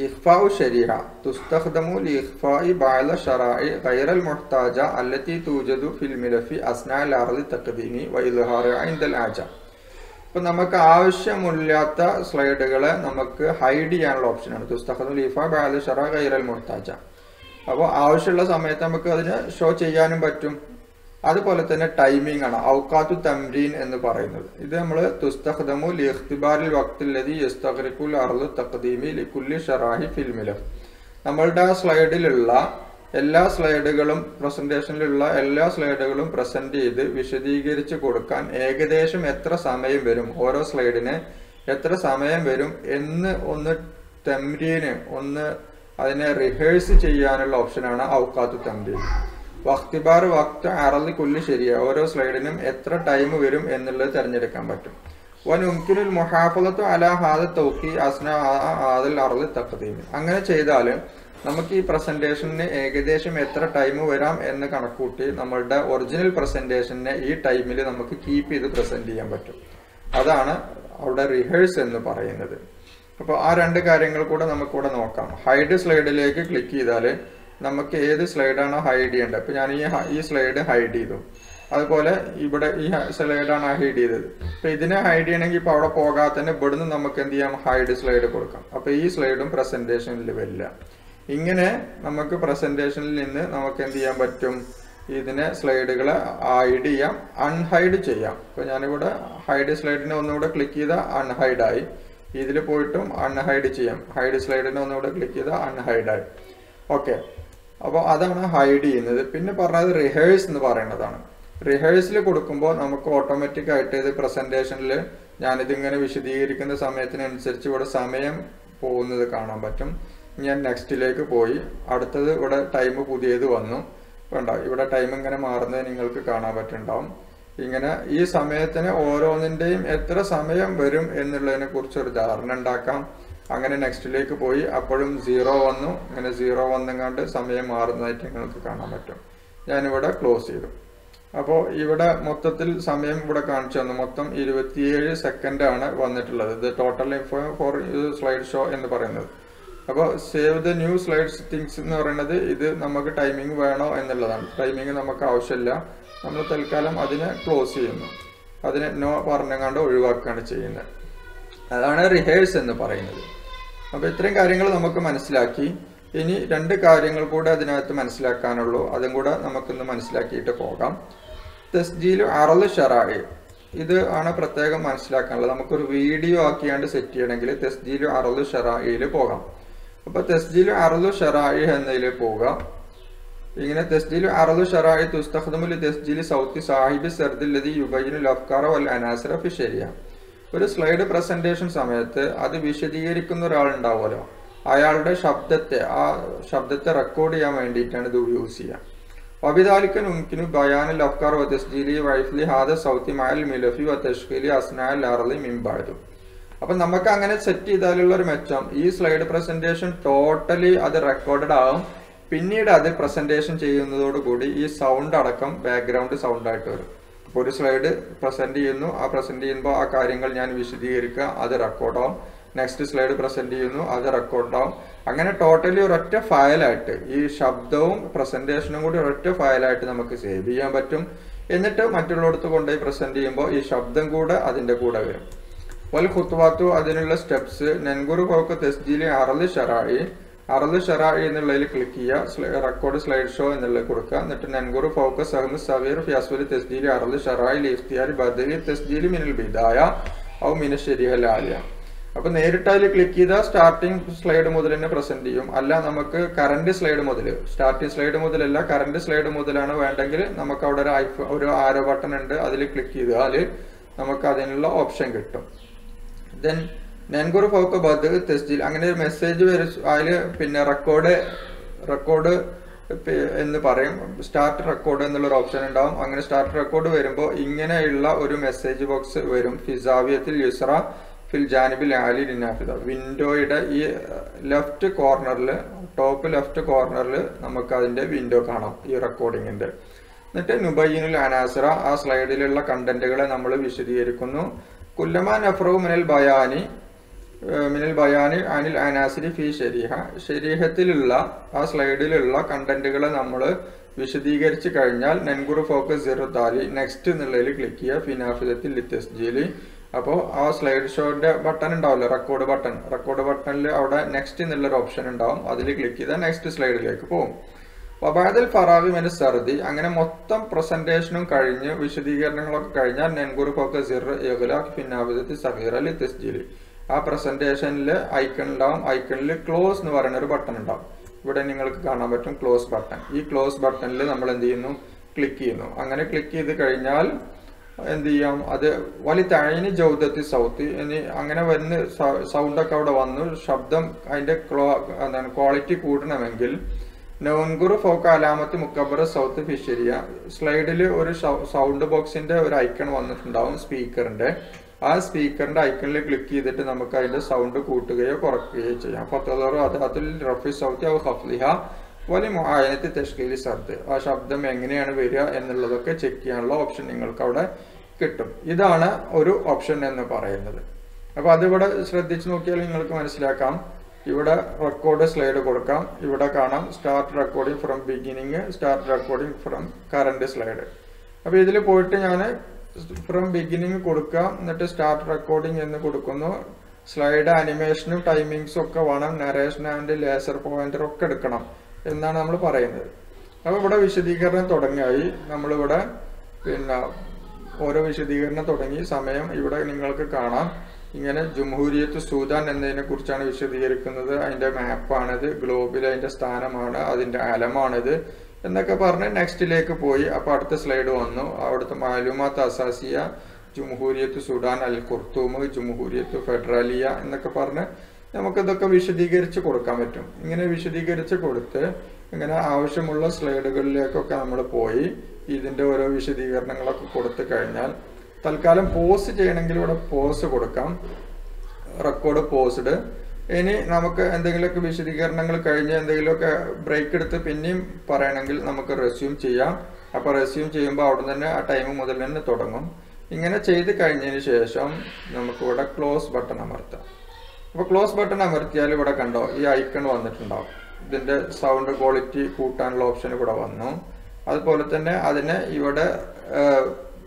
إخفاء الشريعة تستخدم لإخفاء بعض الشرائع غير المحتاجة التي توجد في الملف أثناء العرض التقديمي وإظهارها عند الآجة ഇപ്പം നമുക്ക് ആവശ്യമില്ലാത്ത സ്ലൈഡുകളെ നമുക്ക് ഹൈഡ് ചെയ്യാനുള്ള ഓപ്ഷനാണ് തുസ്തഖദുൽ ലീഫ ബാല ഷറ ഗൈറൽ മുഹ്താജ അപ്പോൾ ആവശ്യമുള്ള സമയത്ത് നമുക്ക് അതിന് ഷോ ചെയ്യാനും പറ്റും അതുപോലെ തന്നെ ടൈമിംഗ് ആണ് ഔക്കാത്തു തംരീൻ എന്ന് പറയുന്നത് ഇത് നമ്മൾ തുസ്തഖദമു ലിഖ്തിബാരിൽ വക്തില്ലതി യസ്തഖ്രിഖുൽ അർദു തഖ്ദീമി ലികുല്ലി ഷറാഹി ഫിൽമിലഫ് നമ്മളുടെ ആ സ്ലൈഡിലുള്ള എല്ലാ സ്ലൈഡുകളും പ്രസന്റേഷനിലുള്ള എല്ലാ സ്ലൈഡുകളും പ്രസന്റ് ചെയ്ത് വിശദീകരിച്ച് കൊടുക്കാൻ ഏകദേശം എത്ര സമയം വരും ഓരോ സ്ലൈഡിന് എത്ര സമയം വരും എന്ന് ഒന്ന് തെമ്രീന് ഒന്ന് അതിനെ റിഹേഴ്സ് ചെയ്യാനുള്ള ഓപ്ഷനാണ് ഔക്കാത്തു തമ്രീൻ വക്തിബാർ വക്ത് അറലി കുല്ലി ശരിയ ഓരോ സ്ലൈഡിനും എത്ര ടൈം വരും എന്നുള്ളത് തിരഞ്ഞെടുക്കാൻ പറ്റും വൻ ഉംകിനുൽ മുഹാഫലത്തു അല ഹാദ തൗക്കി അസ്ന ആദൽ അറലി തഖദീമി അങ്ങനെ ചെയ്താൽ നമുക്ക് ഈ പ്രസന്റേഷന് ഏകദേശം എത്ര ടൈം വരാം എന്ന് കണക്കൂട്ടി നമ്മളുടെ ഒറിജിനൽ പ്രസന്റേഷനെ ഈ ടൈമിൽ നമുക്ക് കീപ്പ് ചെയ്ത് പ്രസന്റ് ചെയ്യാൻ പറ്റും അതാണ് അവിടെ റിഹേഴ്സ് എന്ന് പറയുന്നത് അപ്പോൾ ആ രണ്ട് കാര്യങ്ങൾ കൂടെ നമുക്കിവിടെ നോക്കാം ഹൈഡ് സ്ലൈഡിലേക്ക് ക്ലിക്ക് ചെയ്താൽ നമുക്ക് ഏത് സ്ലൈഡാണോ ഹൈഡ് ചെയ്യേണ്ടത് അപ്പോൾ ഞാൻ ഈ ഹ- ഈ സ്ലൈഡ് ഹൈഡ് ചെയ്തു അതുപോലെ ഇവിടെ ഈ സ്ലൈഡാണ് ഹൈഡ് ചെയ്തത് അപ്പൊ ഇതിനെ ഹൈഡ് ചെയ്യണമെങ്കിൽ ഇപ്പൊ അവിടെ പോകാതെ തന്നെ ഇവിടുന്ന് നമുക്ക് എന്ത് ചെയ്യാം ഹൈഡ് സ്ലൈഡ് കൊടുക്കാം അപ്പൊ ഈ സ്ലൈഡും പ്രസന്റേഷനിൽ വരില്ല ഇങ്ങനെ നമുക്ക് പ്രസന്റേഷനിൽ നിന്ന് നമുക്ക് എന്ത് ചെയ്യാൻ പറ്റും ഇതിനെ സ്ലൈഡുകളെ ഹൈഡ് ചെയ്യാം അൺഹൈഡ് ചെയ്യാം ഇപ്പൊ ഞാനിവിടെ ഹൈഡ് സ്ലൈഡിനെ ഒന്നുകൂടെ ക്ലിക്ക് ചെയ്താൽ അൺഹൈഡ് ആയി ഇതിൽ പോയിട്ടും അൺഹൈഡ് ചെയ്യാം ഹൈഡ് സ്ലൈഡിനെ ഒന്നുകൂടെ ക്ലിക്ക് ചെയ്താൽ അൺഹൈഡ് ആയി ഓക്കെ അപ്പോൾ അതാണ് ഹൈഡ് ചെയ്യുന്നത് പിന്നെ പറഞ്ഞത് റിഹേഴ്സ് എന്ന് പറയുന്നതാണ് റിഹേഴ്സിൽ കൊടുക്കുമ്പോൾ നമുക്ക് ഓട്ടോമാറ്റിക് ആയിട്ട് ഇത് പ്രസന്റേഷനിൽ ഞാനിതിങ്ങനെ വിശദീകരിക്കുന്ന സമയത്തിനനുസരിച്ച് ഇവിടെ സമയം പോകുന്നത് കാണാൻ പറ്റും ഞാൻ നെക്സ്റ്റിലേക്ക് പോയി അടുത്തത് ഇവിടെ ടൈം പുതിയത് വന്നു വേണ്ട ഇവിടെ ടൈം ഇങ്ങനെ മാറുന്നത് നിങ്ങൾക്ക് കാണാൻ പറ്റുന്നുണ്ടാവും ഇങ്ങനെ ഈ സമയത്തിന് ഓരോന്നിന്റെയും എത്ര സമയം വരും എന്നുള്ളതിനെ കുറിച്ച് ഒരു ധാരണ ഉണ്ടാക്കാം അങ്ങനെ നെക്സ്റ്റിലേക്ക് പോയി അപ്പോഴും സീറോ വന്നു ഇങ്ങനെ സീറോ വന്നെങ്ങാണ്ട് സമയം മാറുന്നതായിട്ട് നിങ്ങൾക്ക് കാണാൻ പറ്റും ഞാനിവിടെ ക്ലോസ് ചെയ്തു അപ്പോൾ ഇവിടെ മൊത്തത്തിൽ സമയം ഇവിടെ കാണിച്ചു തന്നു മൊത്തം ഇരുപത്തിയേഴ് സെക്കൻഡ് ആണ് വന്നിട്ടുള്ളത് ഇത് total info for slide show എന്ന് പറയുന്നത് അപ്പോൾ save the new slide things എന്ന് പറയുന്നത് ഇത് നമുക്ക് ടൈമിംഗ് വേണോ എന്നുള്ളതാണ് ടൈമിംഗ് നമുക്ക് ആവശ്യമില്ല നമ്മൾ തൽക്കാലം അതിനെ ക്ലോസ് ചെയ്യുന്നു അതിനെ നോ പറഞ്ഞങ്ങാണ്ട് ഒഴിവാക്കുകയാണ് ചെയ്യുന്നത് അതാണ് റിഹേഴ്സ് എന്ന് പറയുന്നത് അപ്പോൾ ഇത്രയും കാര്യങ്ങൾ നമുക്ക് മനസ്സിലാക്കി ഇനി രണ്ട് കാര്യങ്ങൾ കൂടെ അതിനകത്ത് മനസ്സിലാക്കാനുള്ളൂ അതും കൂടെ നമുക്കൊന്ന് മനസ്സിലാക്കിയിട്ട് പോകാം തസ്ജീലു അറല് ഷറായി ഇത് ആണ് പ്രത്യേകം മനസ്സിലാക്കാനുള്ളത് നമുക്കൊരു വീഡിയോ ആക്കിയാണ്ട് സെറ്റ് ചെയ്യണമെങ്കിൽ തസ്ജീലു അറലു ഷറായിയിൽ പോകാം അപ്പൊ തസ്ജീലു അറലു ഷറായി എന്നതിൽ പോകാം ഇങ്ങനെ തസ്ജീലു അറലു ഷറായി തുസ്തഖ്ദമുൽ തസ്ജീലി സൗത്തി സാഹിബി സർദില്ലതി യുബൈനുൽ അഫ്കാറ വൽ അനാസറ ഫി ശരിയ ഒരു സ്ലൈഡ് പ്രസന്റേഷൻ സമയത്ത് അത് വിശദീകരിക്കുന്ന ഒരാളുണ്ടാവുമല്ലോ അയാളുടെ ശബ്ദത്തെ ആ ശബ്ദത്തെ റെക്കോർഡ് ചെയ്യാൻ വേണ്ടിയിട്ടാണ് ഇത് യൂസ് ചെയ്യുക وبذلك يمكن بيان الأفكار وتسجيل وحفظ هذا الصوت مع الملف وتشغيل أثناء العرض من بعد അപ്പൊ നമുക്ക് അങ്ങനെ സെറ്റ് ചെയ്താലുള്ള ഒരു മെച്ചം ഈ സ്ലൈഡ് പ്രസന്റേഷൻ ടോട്ടലി അത് റെക്കോർഡഡ് ആവും പിന്നീട് അത് പ്രസന്റേഷൻ ചെയ്യുന്നതോടുകൂടി ഈ സൗണ്ട് അടക്കം ബാക്ക്ഗ്രൗണ്ട് സൗണ്ട് ആയിട്ട് വരും അപ്പോൾ ഒരു സ്ലൈഡ് പ്രസന്റ് ചെയ്യുന്നു ആ പ്രസന്റ് ചെയ്യുമ്പോൾ ആ കാര്യങ്ങൾ ഞാൻ വിശദീകരിക്കുക അത് റെക്കോർഡാവും നെക്സ്റ്റ് സ്ലൈഡ് പ്രസന്റ് ചെയ്യുന്നു അത് റെക്കോർഡാവും അങ്ങനെ ടോട്ടലി ഒരൊറ്റ ഫയലായിട്ട് ഈ ശബ്ദവും പ്രസന്റേഷനും കൂടി ഒരൊറ്റ ഫയലായിട്ട് നമുക്ക് സേവ് ചെയ്യാൻ പറ്റും എന്നിട്ട് മറ്റുള്ളിടത്ത് കൊണ്ടുപോയി പ്രസന്റ് ചെയ്യുമ്പോൾ ഈ ശബ്ദം കൂടെ അതിന്റെ കൂടെ വരും വൽ ഖുത്വാത്തു അതിനുള്ള സ്റ്റെപ്സ് നെൻഗുറു പോക്ക് തെസ്ജീലി അറല് ഷറായി അറല് ഷറായി എന്നുള്ളതിൽ ക്ലിക്ക് ചെയ്യുക റെക്കോർഡ് സ്ലൈഡ് ഷോ എന്നുള്ളത് കൊടുക്കുക എന്നിട്ട് നെൻഗുറു ഫോക്കസ് സഹമ് സവീർ ഫിയാസ്വലി തെസ്ജീലി അറല് ഷറായി ഇഫ്തിയാർ ബദലി തെസ്ജീലി മിനൽ ബിദായ ഔ മിന ശരിഹൽ ആലിയ അപ്പൊ നേരിട്ട് അതിൽ ക്ലിക്ക് ചെയ്താൽ സ്റ്റാർട്ടിംഗ് സ്ലൈഡ് മുതൽ തന്നെ പ്രസന്റ് ചെയ്യും അല്ല നമുക്ക് കറന്റ് സ്ലൈഡ് മുതൽ സ്റ്റാർട്ടിംഗ് സ്ലൈഡ് മുതലല്ല കറന്റ് സ്ലൈഡ് മുതലാണ് വേണ്ടെങ്കിൽ നമുക്ക് അവിടെ ഒരു ഐഫ ഒരു ആരോ ബട്ടൺ ഉണ്ട് അതിൽ ക്ലിക്ക് ചെയ്താൽ നമുക്ക് അതിനുള്ള ഓപ്ഷൻ കിട്ടും ദെൻ നെൻഗുറു ഫോക്ക് ബദ് തെസ്ജിൽ അങ്ങനെ ഒരു മെസ്സേജ് വരും അതിൽ പിന്നെ റെക്കോർഡ് റെക്കോർഡ് എന്ന് പറയും സ്റ്റാർട്ട് റെക്കോർഡ് എന്നുള്ളൊരു ഓപ്ഷൻ ഉണ്ടാവും അങ്ങനെ സ്റ്റാർട്ട് റെക്കോർഡ് വരുമ്പോൾ ഇങ്ങനെയുള്ള ഒരു മെസ്സേജ് ബോക്സ് വരും ഫിസാവിയത്തിൽ യുസ്ര ഫിൽ ജാനിബിൽ ആലി ലിനാഫിദ വിൻഡോയുടെ ഈ ലെഫ്റ്റ് കോർണറിൽ ടോപ്പ് ലെഫ്റ്റ് കോർണറിൽ നമുക്ക് അതിന്റെ വിൻഡോ കാണാം ഈ റെക്കോർഡിങ്ങിന്റെ എന്നിട്ട് നുബയ്യനുൽ അനാസറ ആ സ്ലൈഡിലുള്ള കണ്ടന്റുകളെ നമ്മൾ വിശദീകരിക്കുന്നു കുല്ലമാൻ അഫ്രു മിനൽ ബയാനി ഏഹ്, മിനൽ ബയാനി അനിൽ അനാസിരി ഫി ശരീഹ ശരീരത്തിലുള്ള ആ സ്ലൈഡിലുള്ള കണ്ടന്റുകളെ നമ്മൾ വിശദീകരിച്ച് കഴിഞ്ഞാൽ നെൻഗുറു ഫോക്കസ് സീറോ താലി നെക്സ്റ്റ് എന്നുള്ളതിൽ ക്ലിക്ക് ചെയ്യുക ഫിനാഫിലത്തിൽ ലിത്തസ്ജിയിൽ അപ്പോൾ ആ സ്ലൈഡ് ഷോയുടെ ബട്ടൺ ഉണ്ടാവില്ല റെക്കോർഡ് ബട്ടൺ റെക്കോർഡ് ബട്ടണിൽ അവിടെ നെക്സ്റ്റ് എന്നുള്ളൊരു ഓപ്ഷൻ ഉണ്ടാവും അതിൽ ക്ലിക്ക് ചെയ്താൽ നെക്സ്റ്റ് സ്ലൈഡിലേക്ക് പോകും വബാദൽ ഫറാവി മെന സർദി അങ്ങനെ മൊത്തം പ്രസന്റേഷനും കഴിഞ്ഞ് വിശദീകരണങ്ങളൊക്കെ കഴിഞ്ഞാൽ നെൻഗുർ ഫോക്കസ് സിർ ഇഗ്ലാഖ് ഫിന്നാബിദത്തി സഹീർ അലി തസ്ജീലി ആ പ്രസന്റേഷനിൽ ഐക്കൺ ഉണ്ടാവും ഐക്കണിൽ ക്ലോസ് എന്ന് പറയുന്ന ഒരു ബട്ടൺ ഉണ്ടാവും ഇവിടെ നിങ്ങൾക്ക് കാണാൻ പറ്റും ക്ലോസ് ബട്ടൺ ഈ ക്ലോസ് ബട്ടണിൽ നമ്മൾ എന്ത് ചെയ്യുന്നു ക്ലിക്ക് ചെയ്യുന്നു അങ്ങനെ ക്ലിക്ക് ചെയ്ത് കഴിഞ്ഞാൽ എന്ത് ചെയ്യാം അത് വലിയ തഴയിന് ജൗദത്തി സൗത്ത് ഇനി അങ്ങനെ വന്ന് സൗണ്ടൊക്കെ അവിടെ വന്നു ശബ്ദം അതിന്റെ ക്ലോ എന്താണ് ക്വാളിറ്റി കൂട്ടണമെങ്കിൽ നോൻഗുർ ഫോക്ക് അലാമത്ത് മുക്കബർ സൗത്ത് ഫിഷരിയ സ്ലൈഡിൽ ഒരു സൗണ്ട് ബോക്സിന്റെ ഒരു ഐക്കൺ വന്നിട്ടുണ്ടാവും സ്പീക്കറിന്റെ ആ സ്പീക്കറിന്റെ ഐക്കണിൽ ക്ലിക്ക് ചെയ്തിട്ട് നമുക്ക് അതിന്റെ സൗണ്ട് കൂട്ടുകയോ കുറയ്ക്കുകയോ ചെയ്യാം ഫത്തദറു അദാത്തുൽ റഫി സൗത്തി ഔ ഹഫ്ലിഹ വലിയ മുആയനത്തി തഷ്കീലി സർദ് ആ ശബ്ദം എങ്ങനെയാണ് വരിക എന്നുള്ളതൊക്കെ ചെക്ക് ചെയ്യാനുള്ള ഓപ്ഷൻ നിങ്ങൾക്ക് അവിടെ കിട്ടും ഇതാണ് ഒരു ഓപ്ഷൻ എന്ന് പറയുന്നത് അപ്പൊ അതിവിടെ ശ്രദ്ധിച്ചു നോക്കിയാൽ നിങ്ങൾക്ക് മനസ്സിലാക്കാം ഇവിടെ റെക്കോർഡ് സ്ലൈഡ് കൊടുക്കാം ഇവിടെ കാണാം start recording from beginning start recording from current slide അപ്പൊ ഇതിൽ പോയിട്ട് ഞാൻ ഫ്രം ബിഗിനിങ് കൊടുക്കാം എന്നിട്ട് സ്റ്റാർട്ട് റെക്കോർഡിംഗ് എന്ന് കൊടുക്കുന്നു സ്ലൈഡ് അനിമേഷനും ടൈമിങ്സും ഒക്കെ വേണം നരേഷൻ ആൻഡ് ലേസർ പോയിന്റർ ഒക്കെ എടുക്കണം എന്നാണ് നമ്മൾ പറയുന്നത് അപ്പൊ ഇവിടെ വിശദീകരണം തുടങ്ങിയായി നമ്മളിവിടെ പിന്നെ ഓരോ വിശദീകരണം തുടങ്ങി സമയം ഇവിടെ നിങ്ങൾക്ക് കാണാം ഇങ്ങനെ ജംഹൂരിയത്ത് സൂദാൻ എന്നതിനെ കുറിച്ചാണ് വിശദീകരിക്കുന്നത് അതിന്റെ മാപ്പാണിത് ഗ്ലോബിൽ അതിന്റെ സ്ഥാനമാണ് അതിന്റെ അലമാണിത് എന്നൊക്കെ പറഞ്ഞ് നെക്സ്റ്റിലേക്ക് പോയി അപ്പൊ അടുത്ത സ്ലൈഡ് വന്നു അവിടുത്തെ മാലുമാത്ത് അസാസിയ ജംഹൂരിയത്ത് സുഡാൻ അൽ ഖുർത്തൂം ജംഹൂരിയത്ത് ഫെഡറാലിയ എന്നൊക്കെ പറഞ്ഞ് നമുക്കിതൊക്കെ വിശദീകരിച്ച് കൊടുക്കാൻ പറ്റും ഇങ്ങനെ വിശദീകരിച്ച് കൊടുത്ത് ഇങ്ങനെ ആവശ്യമുള്ള സ്ലൈഡുകളിലേക്കൊക്കെ നമ്മൾ പോയി ഇതിന്റെ ഓരോ വിശദീകരണങ്ങളൊക്കെ കൊടുത്തു കഴിഞ്ഞാൽ തൽക്കാലം പോസ് ചെയ്യണമെങ്കിൽ ഇവിടെ പോസ് കൊടുക്കാം റെക്കോർഡ് പോസ്ഡ് ഇനി നമുക്ക് എന്തെങ്കിലുമൊക്കെ വിശദീകരണങ്ങൾ കഴിഞ്ഞ് എന്തെങ്കിലുമൊക്കെ ബ്രേക്ക് എടുത്ത് പിന്നെയും പറയണമെങ്കിൽ നമുക്ക് റെസ്യൂം ചെയ്യാം അപ്പൊ റെസ്യൂം ചെയ്യുമ്പോൾ അവിടെ തന്നെ ആ ടൈം മുതൽ തന്നെ തുടങ്ങും ഇങ്ങനെ ചെയ്ത് കഴിഞ്ഞതിന് ശേഷം നമുക്കിവിടെ ക്ലോസ് ബട്ടൺ അമർത്താം അപ്പോൾ ക്ലോസ് ബട്ടൺ അമർത്തിയാൽ ഇവിടെ കണ്ടോ ഈ ഐക്കൺ വന്നിട്ടുണ്ടാവും ഇതിന്റെ സൗണ്ട് ക്വാളിറ്റി കൂട്ടാനുള്ള ഓപ്ഷൻ ഇവിടെ വന്നു അതുപോലെ തന്നെ അതിനെ ഇവിടെ ഏഹ്,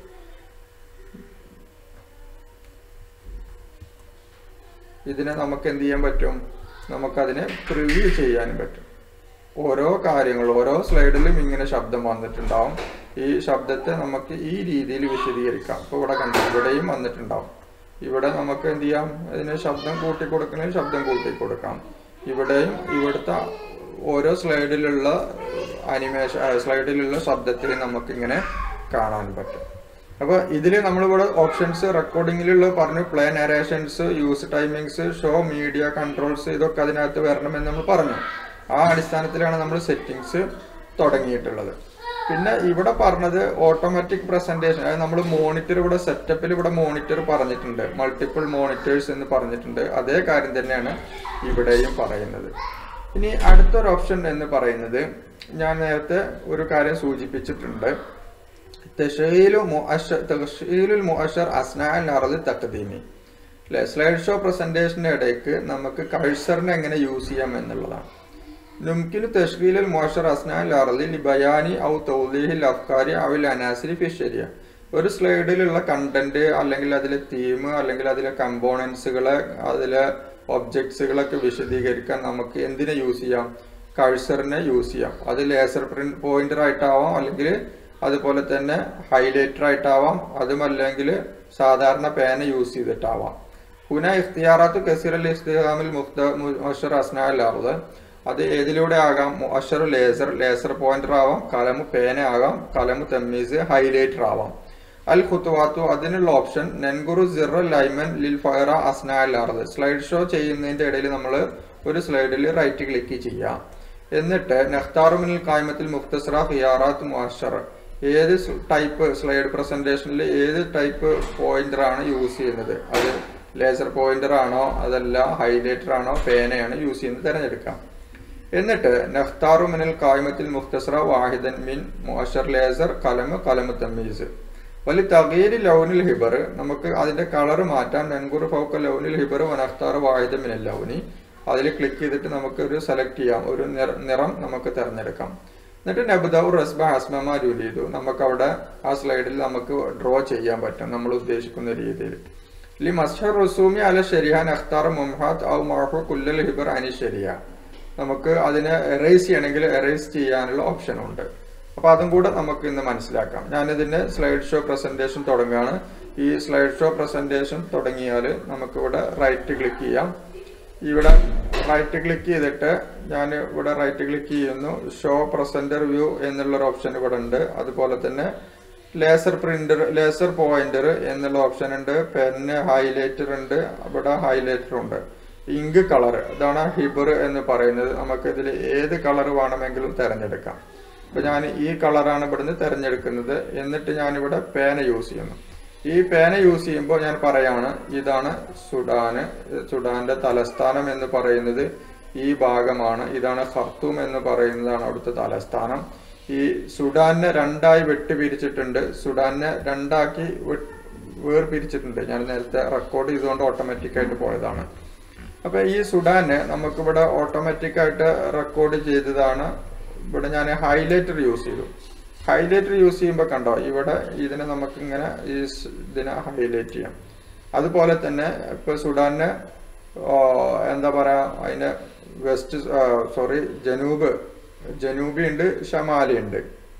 ഇതിനെ നമുക്ക് എന്ത് ചെയ്യാൻ പറ്റും നമുക്കതിനെ പ്രിവ്യൂ ചെയ്യാനും പറ്റും ഓരോ കാര്യങ്ങൾ ഓരോ സ്ലൈഡിലും ഇങ്ങനെ ശബ്ദം വന്നിട്ടുണ്ടാവും ഈ ശബ്ദത്തെ നമുക്ക് ഈ രീതിയിൽ വിശദീകരിക്കാം ഇപ്പൊ ഇവിടെ കണ്ടു ഇവിടെയും വന്നിട്ടുണ്ടാവും ഇവിടെ നമുക്ക് എന്ത് ചെയ്യാം ഇതിന് ശബ്ദം കൂട്ടി കൊടുക്കണമെങ്കിൽ ശബ്ദം കൂട്ടി കൊടുക്കാം ഇവിടെയും ഇവിടുത്തെ ഓരോ സ്ലൈഡിലുള്ള അനിമേഷൻ സ്ലൈഡിലുള്ള ശബ്ദത്തിൽ നമുക്ക് ഇങ്ങനെ കാണാൻ പറ്റും അപ്പൊ ഇതിൽ നമ്മളിവിടെ ഓപ്ഷൻസ് റെക്കോർഡിങ്ങിലുള്ള പറഞ്ഞു play narrations use timings show media controls ഇതൊക്കെ അതിനകത്ത് വരണമെന്ന് നമ്മൾ പറഞ്ഞു ആ അടിസ്ഥാനത്തിലാണ് നമ്മൾ സെറ്റിങ്സ് തുടങ്ങിയിട്ടുള്ളത് പിന്നെ ഇവിടെ പറഞ്ഞത് ഓട്ടോമാറ്റിക് പ്രസന്റേഷൻ അതായത് നമ്മൾ മോണിറ്റർ ഇവിടെ സെറ്റപ്പിൽ ഇവിടെ മോണിറ്റർ പറഞ്ഞിട്ടുണ്ട് മൾട്ടിപ്പിൾ മോണിറ്റേഴ്സ് എന്ന് പറഞ്ഞിട്ടുണ്ട് അതേ കാര്യം തന്നെയാണ് ഇവിടെയും പറയുന്നത് ഇനി അടുത്തൊരു ഓപ്ഷൻ എന്ന് പറയുന്നത് ഞാൻ നേരത്തെ ഒരു കാര്യം സൂചിപ്പിച്ചിട്ടുണ്ട് തഷീലു മുഅശ്ശർ തഷീലുൽ മുഅശ്ശർ അസ്നാഅൽ അർദ് തഖദീമി അല്ലെ സ്ലൈഡ് ഷോ പ്രസന്റേഷന്റെ ഇടയ്ക്ക് നമുക്ക് കഴ്സറിനെ എങ്ങനെ യൂസ് ചെയ്യാം എന്നുള്ളതാണ് നുംകിനു തഷ്കീലുൽ മുഅശ്ശർ അസ്നാഅൽ അർദി ലിബയാനി ഔ തൗദീഹിൽ അഫ്കാരി അവിൽ അനാസിരി ഫി ശരിയ ഒരു സ്ലൈഡിലുള്ള കണ്ടന്റ് അല്ലെങ്കിൽ അതിലെ തീം അല്ലെങ്കിൽ അതിലെ കമ്പോണൻസുകളെ അതിലെ ഒബ്ജക്ട്സുകളൊക്കെ വിശദീകരിക്കാൻ നമുക്ക് എന്തിനെ യൂസ് ചെയ്യാം കഴ്സറിനെ യൂസ് ചെയ്യാം അത് ലേസർ പ്രിന്റ് പോയിന്റർ ആയിട്ടാവാം അല്ലെങ്കിൽ അതുപോലെ തന്നെ ഹൈലൈറ്റർ ആയിട്ടാവാം അതുമല്ലെങ്കിൽ സാധാരണ പേന യൂസ് ചെയ്തിട്ടാവാം ഹുന ഇഖ്തിയാറാത്ത് കസീറൽ ഇസ്തിഹാമിൽ മുഷർ അസ്നാൽ അറുത് അത് ഏതിലൂടെ ആകാം മുഅഷർ ലേസർ ലേസർ പോയിന്റർ ആവാം കലമ് പേന ആകാം കലമ് തെമ്മീസ് ഹൈലൈറ്റർ ആവാം അൽ ഖുത്തുവാത്തു അതിനുള്ള ഓപ്ഷൻ നെൻഗുറു സിറ ലൈമൻ ലിൽ ഫയറ അസ്നാൽ അറുത് സ്ലൈഡ് ഷോ ചെയ്യുന്നതിന്റെ ഇടയിൽ നമ്മൾ ഒരു സ്ലൈഡിൽ റൈറ്റ് ക്ലിക്ക് ചെയ്യാം എന്നിട്ട് നെഹ്താറുമിനിൽ കായ്മത്തിൽ മുഖ്തസ്ര ഹിയാറാത്ത് മുഅഷർ ഏത് ടൈപ്പ് സ്ലൈഡ് പ്രസന്റേഷനിൽ ഏത് ടൈപ്പ് പോയിന്റർ ആണ് യൂസ് ചെയ്യുന്നത് അത് ലേസർ പോയിന്റർ ആണോ അതല്ല ഹൈലൈറ്റർ ആണോ പേനയാണ് യൂസ് ചെയ്യുന്നത് തിരഞ്ഞെടുക്കാം എന്നിട്ട് നഫ്താറു മിനൽ കായ്മത്തിൽ മുഖ്തസ്ര വാഹിദൻ മിൻ മുഅഷർ ലേസർ കലമ് കലമ് തമ്മീസ് വലിയ തകീരി ലൗനിൽ ഹിബർ നമുക്ക് അതിന്റെ കളർ മാറ്റാൻ നെൻകുർ ഫൗക്ക ലൗനിൽ ഹിബർ വനഖ്താർ വായുധമിന ലൗനി അതിൽ ക്ലിക്ക് ചെയ്തിട്ട് നമുക്ക് ഒരു സെലക്ട് ചെയ്യാം ഒരു നിറ- നിറം നമുക്ക് തിരഞ്ഞെടുക്കാം എന്നിട്ട് നബുദാവ് റസ്ബ ഹസ്മമ രൂപ ചെയ്തു നമുക്ക് അവിടെ ആ സ്ലൈഡിൽ നമുക്ക് ഡ്രോ ചെയ്യാൻ പറ്റും നമ്മൾ ഉദ്ദേശിക്കുന്ന രീതിയിൽ ലി മസ്ഹർ റസൂമി അല ഷെരിഹാൻ അഖ്താർ മുംഹാദ് ഔ മഹു കുല്ലൽ ഹിബർ അനി ഷെരിയ നമുക്ക് അതിനെ എറേസ് ചെയ്യണമെങ്കിൽ എറേസ് ചെയ്യാനുള്ള ഓപ്ഷൻ ഉണ്ട് അപ്പൊ അതും കൂടെ നമുക്ക് ഇന്ന് മനസ്സിലാക്കാം ഞാനിതിന്റെ സ്ലൈഡ് ഷോ പ്രസന്റേഷൻ തുടങ്ങുകയാണ് ഈ സ്ലൈഡ് ഷോ പ്രസന്റേഷൻ തുടങ്ങിയാൽ നമുക്കിവിടെ റൈറ്റ് ക്ലിക്ക് ചെയ്യാം ഇവിടെ റൈറ്റ് ക്ലിക്ക് ചെയ്തിട്ട് ഞാൻ ഇവിടെ റൈറ്റ് ക്ലിക്ക് ചെയ്യുന്നു ഷോ പ്രസന്റർ വ്യൂ എന്നുള്ളൊരു ഓപ്ഷൻ ഇവിടെ ഉണ്ട് അതുപോലെ തന്നെ ലേസർ പ്രിന്റർ ലേസർ പോയിന്റർ എന്നുള്ള ഓപ്ഷൻ ഉണ്ട് പെന്ന് ഹൈലൈറ്റർ ഉണ്ട് ഇവിടെ ഹൈലൈറ്റർ ഉണ്ട് ഇങ്ക് കളർ ഇതാണ് ഹിബർ എന്ന് പറയുന്നത് നമുക്ക് ഇതിൽ ഏത് കളർ വേണമെങ്കിലും തിരഞ്ഞെടുക്കാം അപ്പൊ ഞാൻ ഈ കളറാണ് ഇവിടുന്ന് തിരഞ്ഞെടുക്കുന്നത് എന്നിട്ട് ഞാനിവിടെ പേന യൂസ് ചെയ്യുന്നു ഈ പേന യൂസ് ചെയ്യുമ്പോൾ ഞാൻ പറയാണ് ഇതാണ് സുഡാന് സുഡാന്റെ തലസ്ഥാനം എന്ന് പറയുന്നത് ഈ ഭാഗമാണ് ഇതാണ് ഖർത്തൂം എന്ന് പറയുന്നതാണ് അവിടുത്തെ തലസ്ഥാനം ഈ സുഡാനെ രണ്ടായി വെട്ടിപിരിച്ചിട്ടുണ്ട് സുഡാനെ രണ്ടാക്കി വെ- വേർപിരിച്ചിട്ടുണ്ട് ഞാൻ നേരത്തെ റെക്കോർഡ് ചെയ്തുകൊണ്ട് ഓട്ടോമാറ്റിക് ആയിട്ട് പോയതാണ് അപ്പൊ ഈ സുഡാന് നമുക്കിവിടെ ഓട്ടോമാറ്റിക് ആയിട്ട് റെക്കോർഡ് ചെയ്തതാണ് ഇവിടെ ഞാൻ ഹൈലൈറ്റർ യൂസ് ചെയ്തു ഹൈലൈറ്റർ യൂസ് ചെയ്യുമ്പോൾ കണ്ടോ ഇവിടെ ഇതിനെ നമുക്ക് ഇങ്ങനെ ഈ സ് ഇതിനെ ഹൈലൈറ്റ് ചെയ്യാം അതുപോലെ തന്നെ ഇപ്പൊ സുഡാന് ആ, എന്താ പറയാ അതിന് വെസ്റ്റ് സോറി ജനൂബ് ജനൂബി ഉണ്ട് ഷമാലി ഉണ്ട്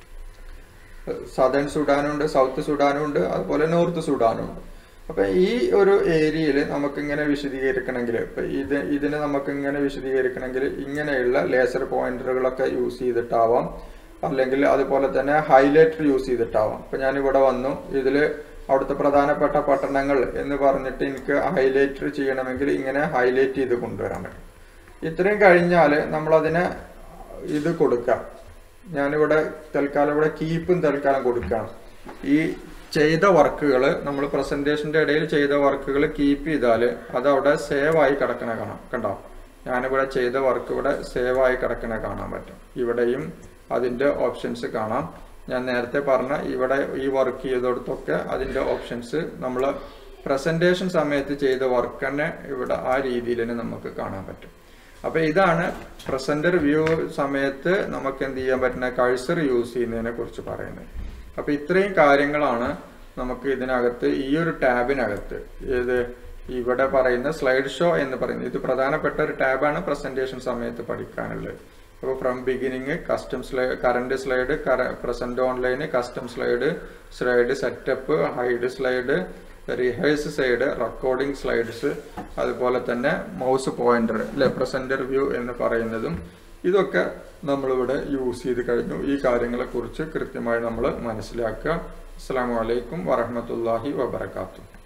സദേൺ സുഡാനും ഉണ്ട് സൗത്ത് സുഡാനും ഉണ്ട് അതുപോലെ നോർത്ത് സുഡാനും ഉണ്ട് അപ്പൊ ഈ ഒരു ഏരിയയിൽ നമുക്ക് ഇങ്ങനെ വിശദീകരിക്കണമെങ്കിൽ ഇപ്പൊ ഇത് ഇതിനെ നമുക്ക് ഇങ്ങനെ വിശദീകരിക്കണമെങ്കിൽ ഇങ്ങനെയുള്ള ലേസർ പോയിന്ററുകളൊക്കെ യൂസ് ചെയ്തിട്ടാവാം അല്ലെങ്കിൽ അതുപോലെ തന്നെ ഹൈലൈറ്റർ യൂസ് ചെയ്തിട്ടാവാം ഇപ്പൊ ഞാൻ ഇവിടെ വന്നു ഇതില് അവിടുത്തെ പ്രധാനപ്പെട്ട പട്ടണങ്ങൾ എന്ന് പറഞ്ഞിട്ട് എനിക്ക് ഹൈലൈറ്റർ ചെയ്യണമെങ്കിൽ ഇങ്ങനെ ഹൈലൈറ്റ് ചെയ്ത് കൊണ്ടുവരാൻ പറ്റും ഇത്രയും കഴിഞ്ഞാൽ നമ്മളതിനെ ഇത് കൊടുക്കാം ഞാനിവിടെ തൽക്കാലം ഇവിടെ കീപ്പും തൽക്കാലം കൊടുക്കാം ഈ ചെയ്ത വർക്കുകൾ നമ്മൾ പ്രസന്റേഷന്റെ ഇടയിൽ ചെയ്ത വർക്കുകൾ കീപ്പ് ചെയ്താൽ അത് അവിടെ സേവ് ആയി കിടക്കണ കാണാം കണ്ടോ ഞാനിവിടെ ചെയ്ത വർക്ക് ഇവിടെ സേവ് ആയി കിടക്കണ കാണാൻ പറ്റും ഇവിടെയും അതിന്റെ ഓപ്ഷൻസ് കാണാം ഞാൻ നേരത്തെ പറഞ്ഞ ഇവിടെ ഈ വർക്ക് ചെയ്തെടുത്തൊക്കെ അതിന്റെ ഓപ്ഷൻസ് നമ്മൾ പ്രസന്റേഷൻ സമയത്ത് ചെയ്ത വർക്ക് തന്നെ ഇവിടെ ആ രീതിയിൽ തന്നെ നമുക്ക് കാണാൻ പറ്റും അപ്പൊ ഇതാണ് പ്രസന്റർ വ്യൂ സമയത്ത് നമുക്ക് എന്ത് ചെയ്യാൻ പറ്റുന്ന കഴ്സർ യൂസ് ചെയ്യുന്നതിനെ കുറിച്ച് പറയുന്നത് അപ്പൊ ഇത്രയും കാര്യങ്ങളാണ് നമുക്ക് ഇതിനകത്ത് ഈ ഒരു ടാബിനകത്ത് ഏത് ഇവിടെ പറയുന്ന സ്ലൈഡ് ഷോ എന്ന് പറയുന്നത് ഇത് പ്രധാനപ്പെട്ട ഒരു ടാബാണ് പ്രസന്റേഷൻ സമയത്ത് പഠിക്കാനുള്ളത് അപ്പോൾ from beginning custom slide current slide present online custom slide slide setup hide slide rehearse side recording slides അതുപോലെ തന്നെ മൗസ് പോയിന്റർ അല്ലെ പ്രസന്റർ വ്യൂ എന്ന് പറയുന്നതും ഇതൊക്കെ നമ്മളിവിടെ യൂസ് ചെയ്ത് കഴിഞ്ഞു ഈ കാര്യങ്ങളെ കുറിച്ച് കൃത്യമായി നമ്മൾ മനസ്സിലാക്കുക അസ്സാം വലൈക്കും വറഹമത്തല്ലാഹി വബർക്കാത്തു